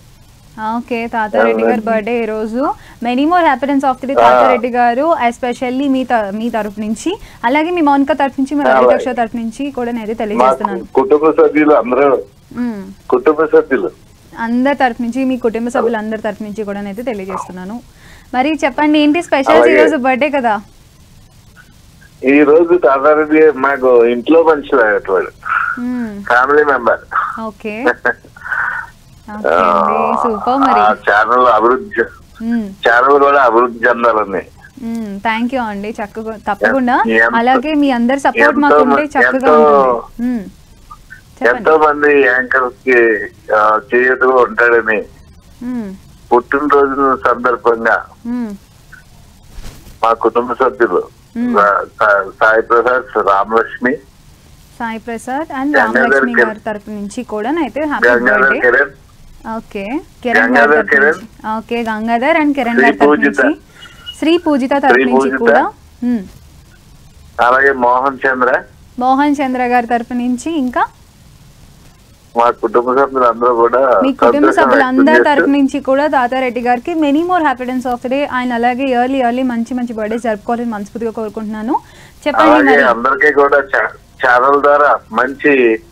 ఓకే తాతారెడ్డి గారి బర్త్డే ఈ రోజు many more happiness of the Tatareddy గారు ఎస్పెషల్లీ మీ త- మీ తరపు నుంచి అలాగే మీ మౌనిక తరపు నుంచి మీ రవిదక్ష తరపు నుంచి కూడా నేను మా తెలియజేస్తున్నాను కుటుంబ సభ్యులు అందరూ మ్మ్. కుటుంబ సభ్యులు అందరి తరపు నుంచి మీ కుటుంబ సభ్యులు అందరి తరపు నుంచి కూడా నేను తెలియజేస్తున్నాను మరి చెప్పండి ఏంటి స్పెషల్స్ అలాగే. ఈరోజు బర్త్డే కదా ఈ రోజు తాతారెడ్డి మాకు ఇంట్లో మనుషులు అయ్యేటవాడు మ్మ్. ఫ్యామిలీ మెంబర్ ఓకే ఓకే అండి సూపర్ మరి ఛానల్ అభివృద్ధి మ్మ్. ఛానల్ కూడా అభివృద్ధి చెందాలని థ్యాంక్ యూ అండి చక్కగా తప్పకుండా ఎంత- అలాగే మీ అందరి సపోర్ట్ ఎంతో మాకు ఉంటే మ- చక్కగా ఎంతో- ఉంటుంది మ్మ్. ఎంతో చెప్పండి మంది యాంకర్స్ కి ఆ, చేయుతగా ఉంటాడని మ్మ్. పుట్టినరోజు సందర్భంగా మ్మ్. మా కుటుంబ సభ్యులు మ్మ్. సా- సా- సాయి ప్రసాద్ రామలక్ష్మి సాయి ప్రసాద్ అండ్ గంగాధర్ రామలక్ష్మి కిరణ్. గారి తరపు నుంచి కూడా అయితే happy Gangadhar birthday Kiran okay Kiran గారి గంగాధర్ తరపు కిరణ్. నుంచి ఓకే గంగాధర్ అండ్ కిరణ్ శ్రీ గారి తరపు పూజిత. నుంచి శ్రీ పూజిత తరపు శ్రీ నుంచి పూజిత. కూడా మ్మ్. అలాగే మోహన్ చంద్ర మోహన్ చంద్ర గారి తరపు నుంచి ఇంకా మా కుటుంబ సభ్యులందరూ కూడా మీ కుటుంబ సంతోషం సభ్యులందరి వ్యక్తం తరపు చేస్తూ నుంచి కూడా తాతారెడ్డి గారికి many more happiness of day ఆయన అలాగే ఎర్లీ ఎర్లీ మంచి మంచి బర్త్డే జరుపుకోవాలని మనస్ఫూర్తిగా కోరుకుంటున్నాను చెప్పండి అలాగే మరి అందరికీ కూడా చా- ఛానల్ ద్వారా మంచి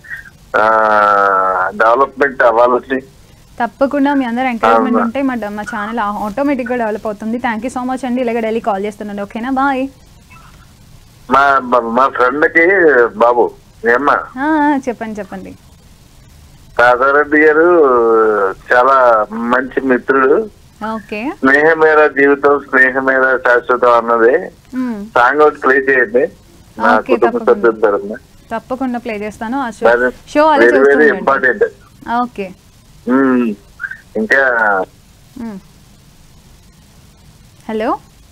డెవలప్మెంట్ అవ్వాలని తప్పకుండా మీ అందరు ఎంకరేజ్మెంట్ అవునా. ఉంటే మా మా ఛానల్ ఆటోమేటిక్ గా డెవలప్ అవుతుంది థ్యాంక్ యూ సో మచ్ అండి ఇలాగే డైలీ కాల్ చేస్తున్నాను ఓకేనా బాయ్ మా మా- మా ఫ్రెండ్ కి బాబు ఏమ్మా చెప్పండి చెప్పండి రాధారెడ్డి గారు చాలా మంచి మిత్రుడు ఓకే స్నేహమేర జీవితం స్నేహమేర శాశ్వతం అన్నది మ్మ్. సాంగ్ ఒకటి ప్లే చేయండి నా ఓకే, కుటుంబ తప్పకుండా. సభ్యుల తరఫున తప్పకుండా ప్లే చేస్తాను ఆ షో షో అలా వెరీ వెరీ చూస్తుండండి ఇంపార్టెంట్ ఓకే ఇంకా హలో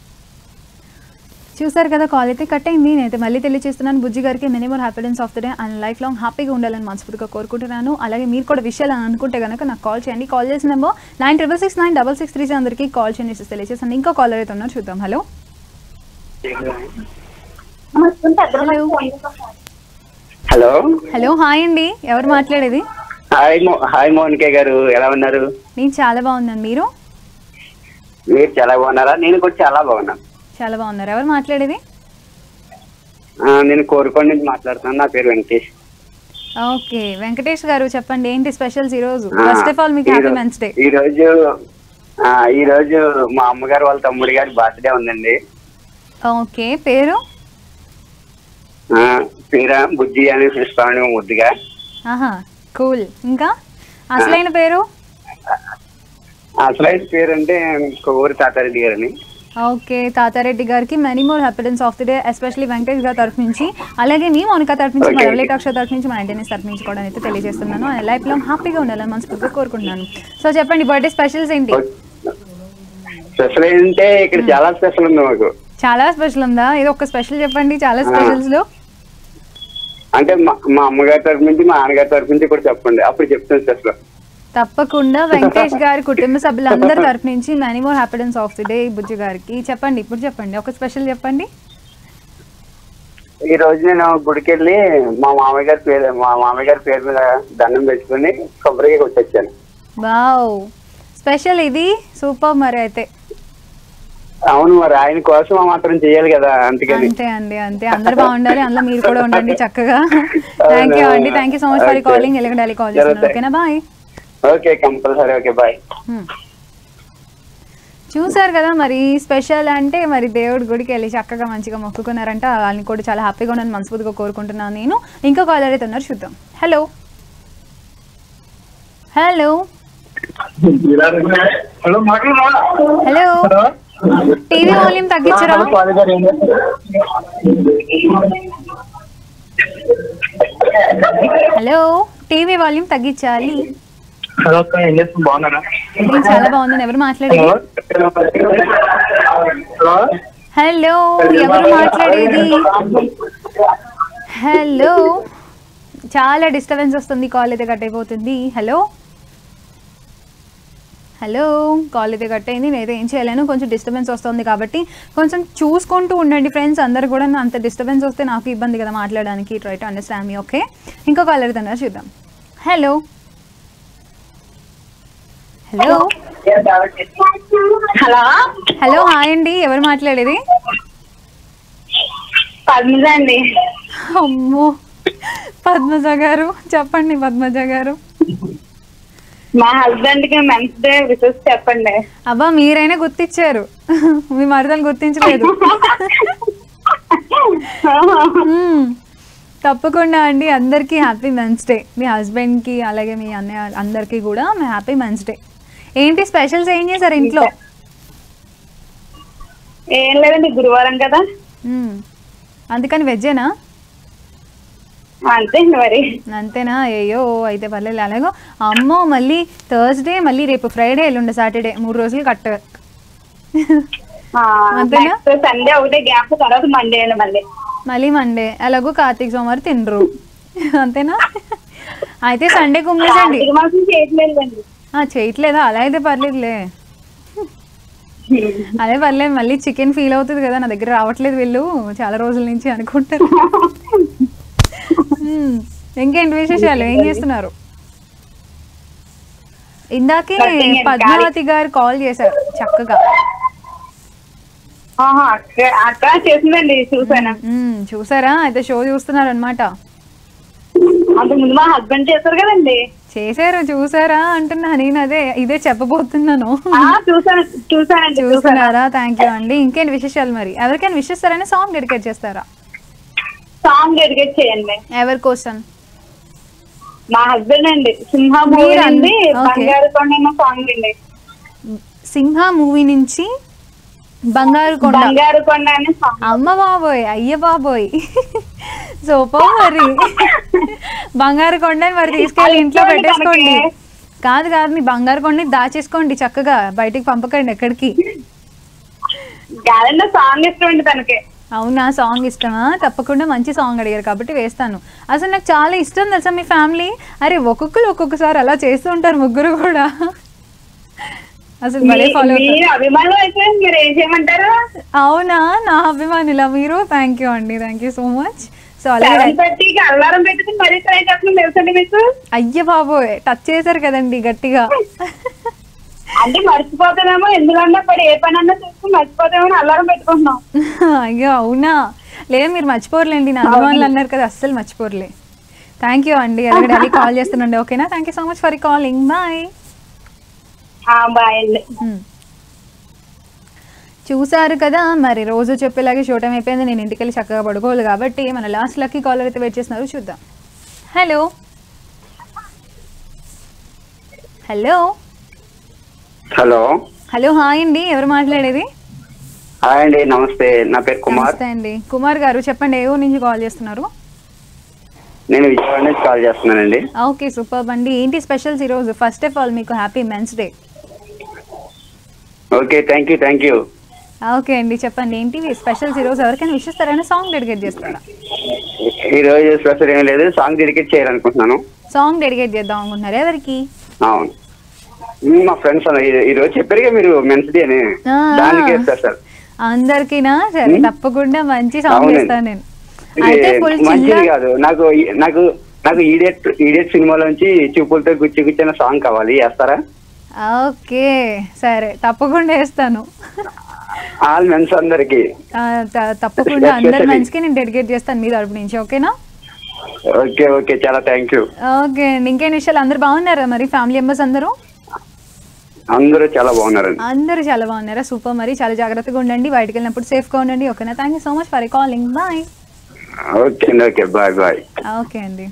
చూసారు కదా కాల్ అయితే కట్ అయింది నేనైతే మళ్ళీ తెలియజేస్తున్నాను బుజ్జి గారికి many more happiness of the day and life long హ్యాపీగా ఉండాలని మనస్ఫూర్తిగా కోరుకుంటున్నాను అలాగే మీరు కూడా విషయాలు అని అనుకుంటే కనుక నాకు కాల్ చేయండి కాల్ చేసిన number nine triple six nine double six three అందరికీ కాల్ చేయండి తెలియజేస్తాను ఇంకో కాలర్ అయితే ఉన్నారు చూద్దాం hello hello hello hello hi అండి ఎవరు మాట్లాడేది హాయ్ మో హాయ్ మోనిక గారు ఎలా ఉన్నారు నేను చాలా బాగున్నాను మీరు మీరు చాలా బాగున్నారా నేను కూడా చాలా బాగున్నాను చాలా బాగున్నారు ఎవరు మాట్లాడేది ఆ, నేను కోరుకోండి నుంచి మాట్లాడుతున్నాను నా పేరు వెంకటేష్ ఓకే వెంకటేష్ గారు చెప్పండి ఏంటి స్పెషల్స్ ఈరోజు ఆ, ఫస్ట్ ఆఫ్ ఆల్ మీకు హ్యాపీ ఈరో- మెన్స్ డే ఈ రోజు ఆ, ఈ రోజు మా అమ్మగారు వాళ్ళ తమ్ముడి గారి బర్త్డే ఉందండి ఓకే పేరు ఆ, పేరు బుజ్జి అని పిలుస్తాను ముద్దుగా ఆహా కూల్ ఇంకా అసలైన పేరు అసలైన పేరు అంటే కొవ్వూరి తాతారెడ్డి గారని ఓకే తాతారెడ్డి గారికి many more happiness of the day especially Venkatesh గారి తరఫు నుంచి అలాగే మీ మౌనిక తరఫు నుంచి Okay, మా okay. కక్ష తరఫు నుంచి మా ఇంటర్నెట్ తరఫు నుంచి కూడా అయితే తెలియజేస్తున్నాను లైఫ్ లాంగ్ హ్యాపీగా ఉండాలని మనస్ఫూర్తిగా కోరుకుంటున్నాను సో చెప్పండి బర్త్డే స్పెషల్స్ ఏంటి స్పెషల్ ఏంటంటే ఇక్కడ చాలా స్పెషల్ ఉంది మాకు చాలా స్పెషల్ ఉందా ఇది ఒక స్పెషల్ చెప్పండి చాలా స్పెషల్స్ లో అంటే మా మా అమ్మగారి తరఫు నుంచి మా నాన్నగారి తరఫు నుంచి కూడా చెప్పండి అప్పుడు చెప్తాను స్పెషల్ తప్పకుండా వెంకటేష్ గారి కుటుంబ సభ్యులందరి తరపు నుంచి many more happiness of the day Bujji గారికి చెప్పండి ఇప్పుడు చెప్పండి ఒక స్పెషల్ చెప్పండి ఈ రోజు నేను గుడికి వెళ్ళి మా మామయ్య గారి పేరు మా మామయ్య గారి పేరు మీద దండం పెట్టుకుని కొబ్బరిగా వచ్చాను వావ్ స్పెషల్ ఇది సూపర్ మరి అయితే అవును మరి ఆయన కోసం మాత్రం చేయాలి కదా అందుకని అంతే అండి అంతే అందరు బాగుండాలి అందులో మీరు కూడా ఉండండి చక్కగా థ్యాంక్ యూ అండి thank you so much for Okay. Calling ఎలాగ డైలీ కాల్ చేస్తున్నాను ఓకేనా bye okay compulsory okay bye చూసారు కదా మరి స్పెషల్ అంటే మరి దేవుడి గుడికి వెళ్ళి చక్కగా మంచిగా మొక్కుకున్నారంట వాళ్ళని కూడా చాలా హ్యాపీగా ఉన్నాను మనస్ఫూర్తిగా కోరుకుంటున్నాను నేను ఇంకో కాలర్ అయితే ఉన్నారు చూద్దాం hello hello hello hello TV volume తగ్గించరా హలో టీవీ వాల్యూమ్ తగ్గించాలి హలో అక్క ఏం చేస్తుంది బాగున్నారా నేను చాలా బాగుందని ఎవరు మాట్లాడేది హలో హలో ఎవరు మాట్లాడేది హలో చాలా డిస్టర్బెన్స్ వస్తుంది కాల్ అయితే కట్ అయిపోతుంది హలో హలో కాల్ అయితే కట్ అయింది నేనైతే ఏం చేయలేను కొంచెం డిస్టర్బెన్స్ వస్తుంది కాబట్టి కొంచెం చూసుకుంటూ ఉండండి ఫ్రెండ్స్ అందరు కూడా నా అంత డిస్టర్బెన్స్ వస్తే నాకు ఇబ్బంది కదా మాట్లాడడానికి try to understand me okay ఇంకో కాల్ అయితే చూద్దాం hello hello hello hello hi అండి ఎవరు మాట్లాడేది పద్మజ అండి అమ్మో పద్మజ గారు చెప్పండి పద్మజ గారు మా హస్బెండ్ కి మెన్స్ డే విషెస్ చెప్పండి అబ్బా మీరైనా గుర్తించారు మీ మరదలు గుర్తించలేదు మ్మ్. తప్పకుండా అండి అందరికీ హ్యాపీ మెన్స్ డే మీ హస్బెండ్కి అలాగే మీ అన్నయ్య అందరికీ కూడా మీ హ్యాపీ మెన్స్ డే ఏంటి స్పెషల్స్ ఏం చేశారు ఇంట్లో ఏం లేదండి గురువారం కదా మ్మ్. అందుకని వెజ్జేనా అంతే మరి అంతేనా అయ్యో అయితే పర్లేదు అలాగో అమ్మో మళ్ళీ థర్స్డే మళ్ళీ రేపు ఫ్రైడే ఎల్లుండి సాటర్డే మూడు రోజులు కట్ట అంతేనా? సండే ఒకటే గ్యాప్ తర్వాత మండే అండి మళ్ళీ మళ్ళీ మండే అలాగో కార్తీక సోమవారం తినరు అంతేనా అయితే సండే కుమ్మేసండి కార్తీక మాసం చేయట్లేదండి ఆ, చేయట్లేదా అలా అయితే పర్లేదులే అదే పర్లేదు మళ్ళీ చికెన్ ఫీల్ అవుతుంది కదా నా దగ్గర రావట్లేదు వీళ్ళు చాలా రోజుల నుంచి అనుకుంటారు మ్మ్. ఇంకేంటి విశేషాలు ఏం చేస్తున్నారు ఇందాకే Nothing and పద్మావతి గారు కాల్ చేశారు చక్కగా ఆహా, అక్క అక్క చేసిందండి చూసాను మ్మ్. చూసారా అయితే షో చూస్తున్నారు అనమాట అంత ముందు మా హస్బెండ్ చేశారు కదండి చేశారు చూసారా అంటున్నా నేను అదే ఇదే చెప్పబోతున్నాను ఆ, చూసాను చూసానండి చూసాను చూస్తున్నారా థ్యాంక్ యూ అండి ఇంకేంటి విశేషాలు మరి ఎవరికైనా విష్ చేస్తారని సాంగ్ డెడికేట్ చేస్తారా సాంగ్ డెడికేట్ చేయండి ఎవరి కోసం మా హస్బెండ్ అండి సింహ మూవీ మీరు అన్- అండి ఓకే. బంగారు కొండ సాంగ్ అండి సింహ మూవీ నుంచి బంగారు కొండ బంగారు కొండ అనే సాంగ్ అమ్మ బాబోయ్ అయ్య బాబోయ్ సూపర్ మరి బంగారు కొండని మరి తీసుకెళ్ళి ఇంట్లో పెట్టేసుకోండి కాదు కాదు మీ బంగారు కొండని దాచేసుకోండి చక్కగా బయటికి పంపకండి ఎక్కడికి గాలంలో సాంగ్ ఇష్టం అండి తనకి అవునా సాంగ్ ఇష్టమా తప్పకుండా మంచి సాంగ్ అడిగారు కాబట్టి వేస్తాను అసలు నాకు చాలా ఇష్టం తెలుసా మీ ఫ్యామిలీ అరే ఒక్కొక్కరు ఒక్కొక్కసారి అలా చేస్తూ ఉంటారు ముగ్గురు కూడా అసలు భలే మీ- ఫాలో మీ అభిమానులు అయితే మీరు ఏం చేయమంటారు అవునా నా అభిమానులా మీరు థ్యాంక్ యూ అండి thank you so much so అలాగే సెవెన్ థర్టీకి అల్లారం పెట్టుకుని మరీ ట్రై చేస్తున్నాం తెలుసండి మీకు అయ్య బాబోయ్ టచ్ చేశారు కదండి గట్టిగా అంటే మర్చిపోతామేమో ఎందుకన్నా పడి ఏ పని అన్నా చూసుకుని మర్చిపోతామో అని అల్లారం పెట్టుకుంటున్నాం అయ్యో అవునా లేదు మీరు మర్చిపోర్లేండి నా అభిమానులు అన్నారు కదా అస్సలు మర్చిపోర్లే థ్యాంక్ యూ అండి అలాగే డైలీ కాల్ చేస్తుండండి ఓకేనా thank you so much for calling bye ఆ, బాయ్ అండి చూసారు కదా మరి రోజు చెప్పేలాగే షో టైం అయిపోయింది నేను ఇంటికి వెళ్ళి చక్కగా పడుకోవాలి కాబట్టి మన లాస్ట్ లక్కీ కాలర్ అయితే వెయిట్ చేస్తున్నారు చూద్దాం hello hello hello hello hi అండి ఎవరు మాట్లాడేది హాయ్ అండి నమస్తే నా పేరు కుమార్ నమస్తే అండి కుమార్ గారు చెప్పండి ఏ ఊరు నుంచి కాల్ చేస్తున్నారు నేను విజయవాడ నుంచి కాల్ చేస్తున్నానండి ఓకే సూపర్ అండి ఏంటి స్పెషల్స్ ఈరోజు ఫస్ట్ ఆఫ్ ఆల్ మీకు happy men's day okay thank you thank you okay అండి చెప్పండి ఏంటి స్పెషల్స్ ఈరోజు ఎవరికైనా విష్ ఇస్తారైనా సాంగ్ డెడికేట్ చేస్తారా ఈ రోజు స్పెషల్ ఏం లేదు సాంగ్ డెడికేట్ చేయాలనుకుంటున్నాను సాంగ్ డెడికేట్ చేద్దాం అనుకుంటున్నారు ఎవరికి అవును మ్మ్, మా ఫ్రెండ్స్ ఈ రోజు చెప్పారు కదా మీరు మెన్స్ డే అని ఆ, దానికి స్పెషల్ అందరికీనా సరే తప్పకుండా మంచి సాంగ్ అవునండి. చేస్తాను నేను ఇది అయితే ఫుల్ మంచిది చిల్గా కాదు నాకు నాకు నాకు ఈడియట్ ఈడియట్ సినిమాలోంచి చూపులతో గుచ్చి గుచ్చిన సాంగ్ కావాలి వేస్తారా ఓకే సరే తప్పకుండా వేస్తాను ఆల్ మెన్స్ అందరికి ఆ, త- తప్పకుండా అందరి Especially. మంచికి నేను డెడికేట్ చేస్తాను మీ తరపు నుంచి ఓకేనా ఓకే ఓకే చాలా థ్యాంక్ యూ ఓకే అండి ఇంకేం విషయాలు అందరు బాగున్నారా మరి ఫ్యామిలీ మెంబర్స్ అందరూ అందరూ చాలా బాగున్నారండి అందరూ చాలా బాగున్నారా సూపర్ మరి చాలా జాగ్రత్తగా ఉండండి బయటకు వెళ్ళినప్పుడు సేఫ్గా ఉండండి ఓకేనా thank you so much for calling bye okay అండి ఓకే బాయ్ బాయ్ ఓకే అండి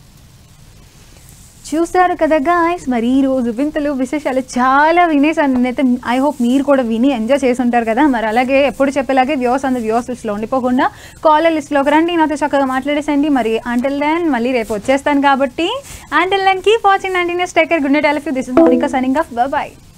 చూస్తారు కదా గాయస్ మరి ఈ రోజు వింతలు విశేషాలు చాలా వినేసాను నేనైతే ఐ హోప్ మీరు కూడా విని ఎంజాయ్ చేసి ఉంటారు కదా మరి అలాగే ఎప్పుడు చెప్పేలాగే వ్యూస్ అందరు వ్యూస్ లిస్ట్లో ఉండిపోకుండా కాలర్ లిస్ట్లోకి రండి నాతో చక్కగా మాట్లాడేసండి మరి అంటిల్ దెన్ మళ్ళీ రేపు వచ్చేస్తాను కాబట్టి అంటిల్ దెన్ కీప్ వాచింగ్ అండి నెక్స్ట్ టేకర్ గుడ్ నైట్ ఎల్ this is Monica signing off bye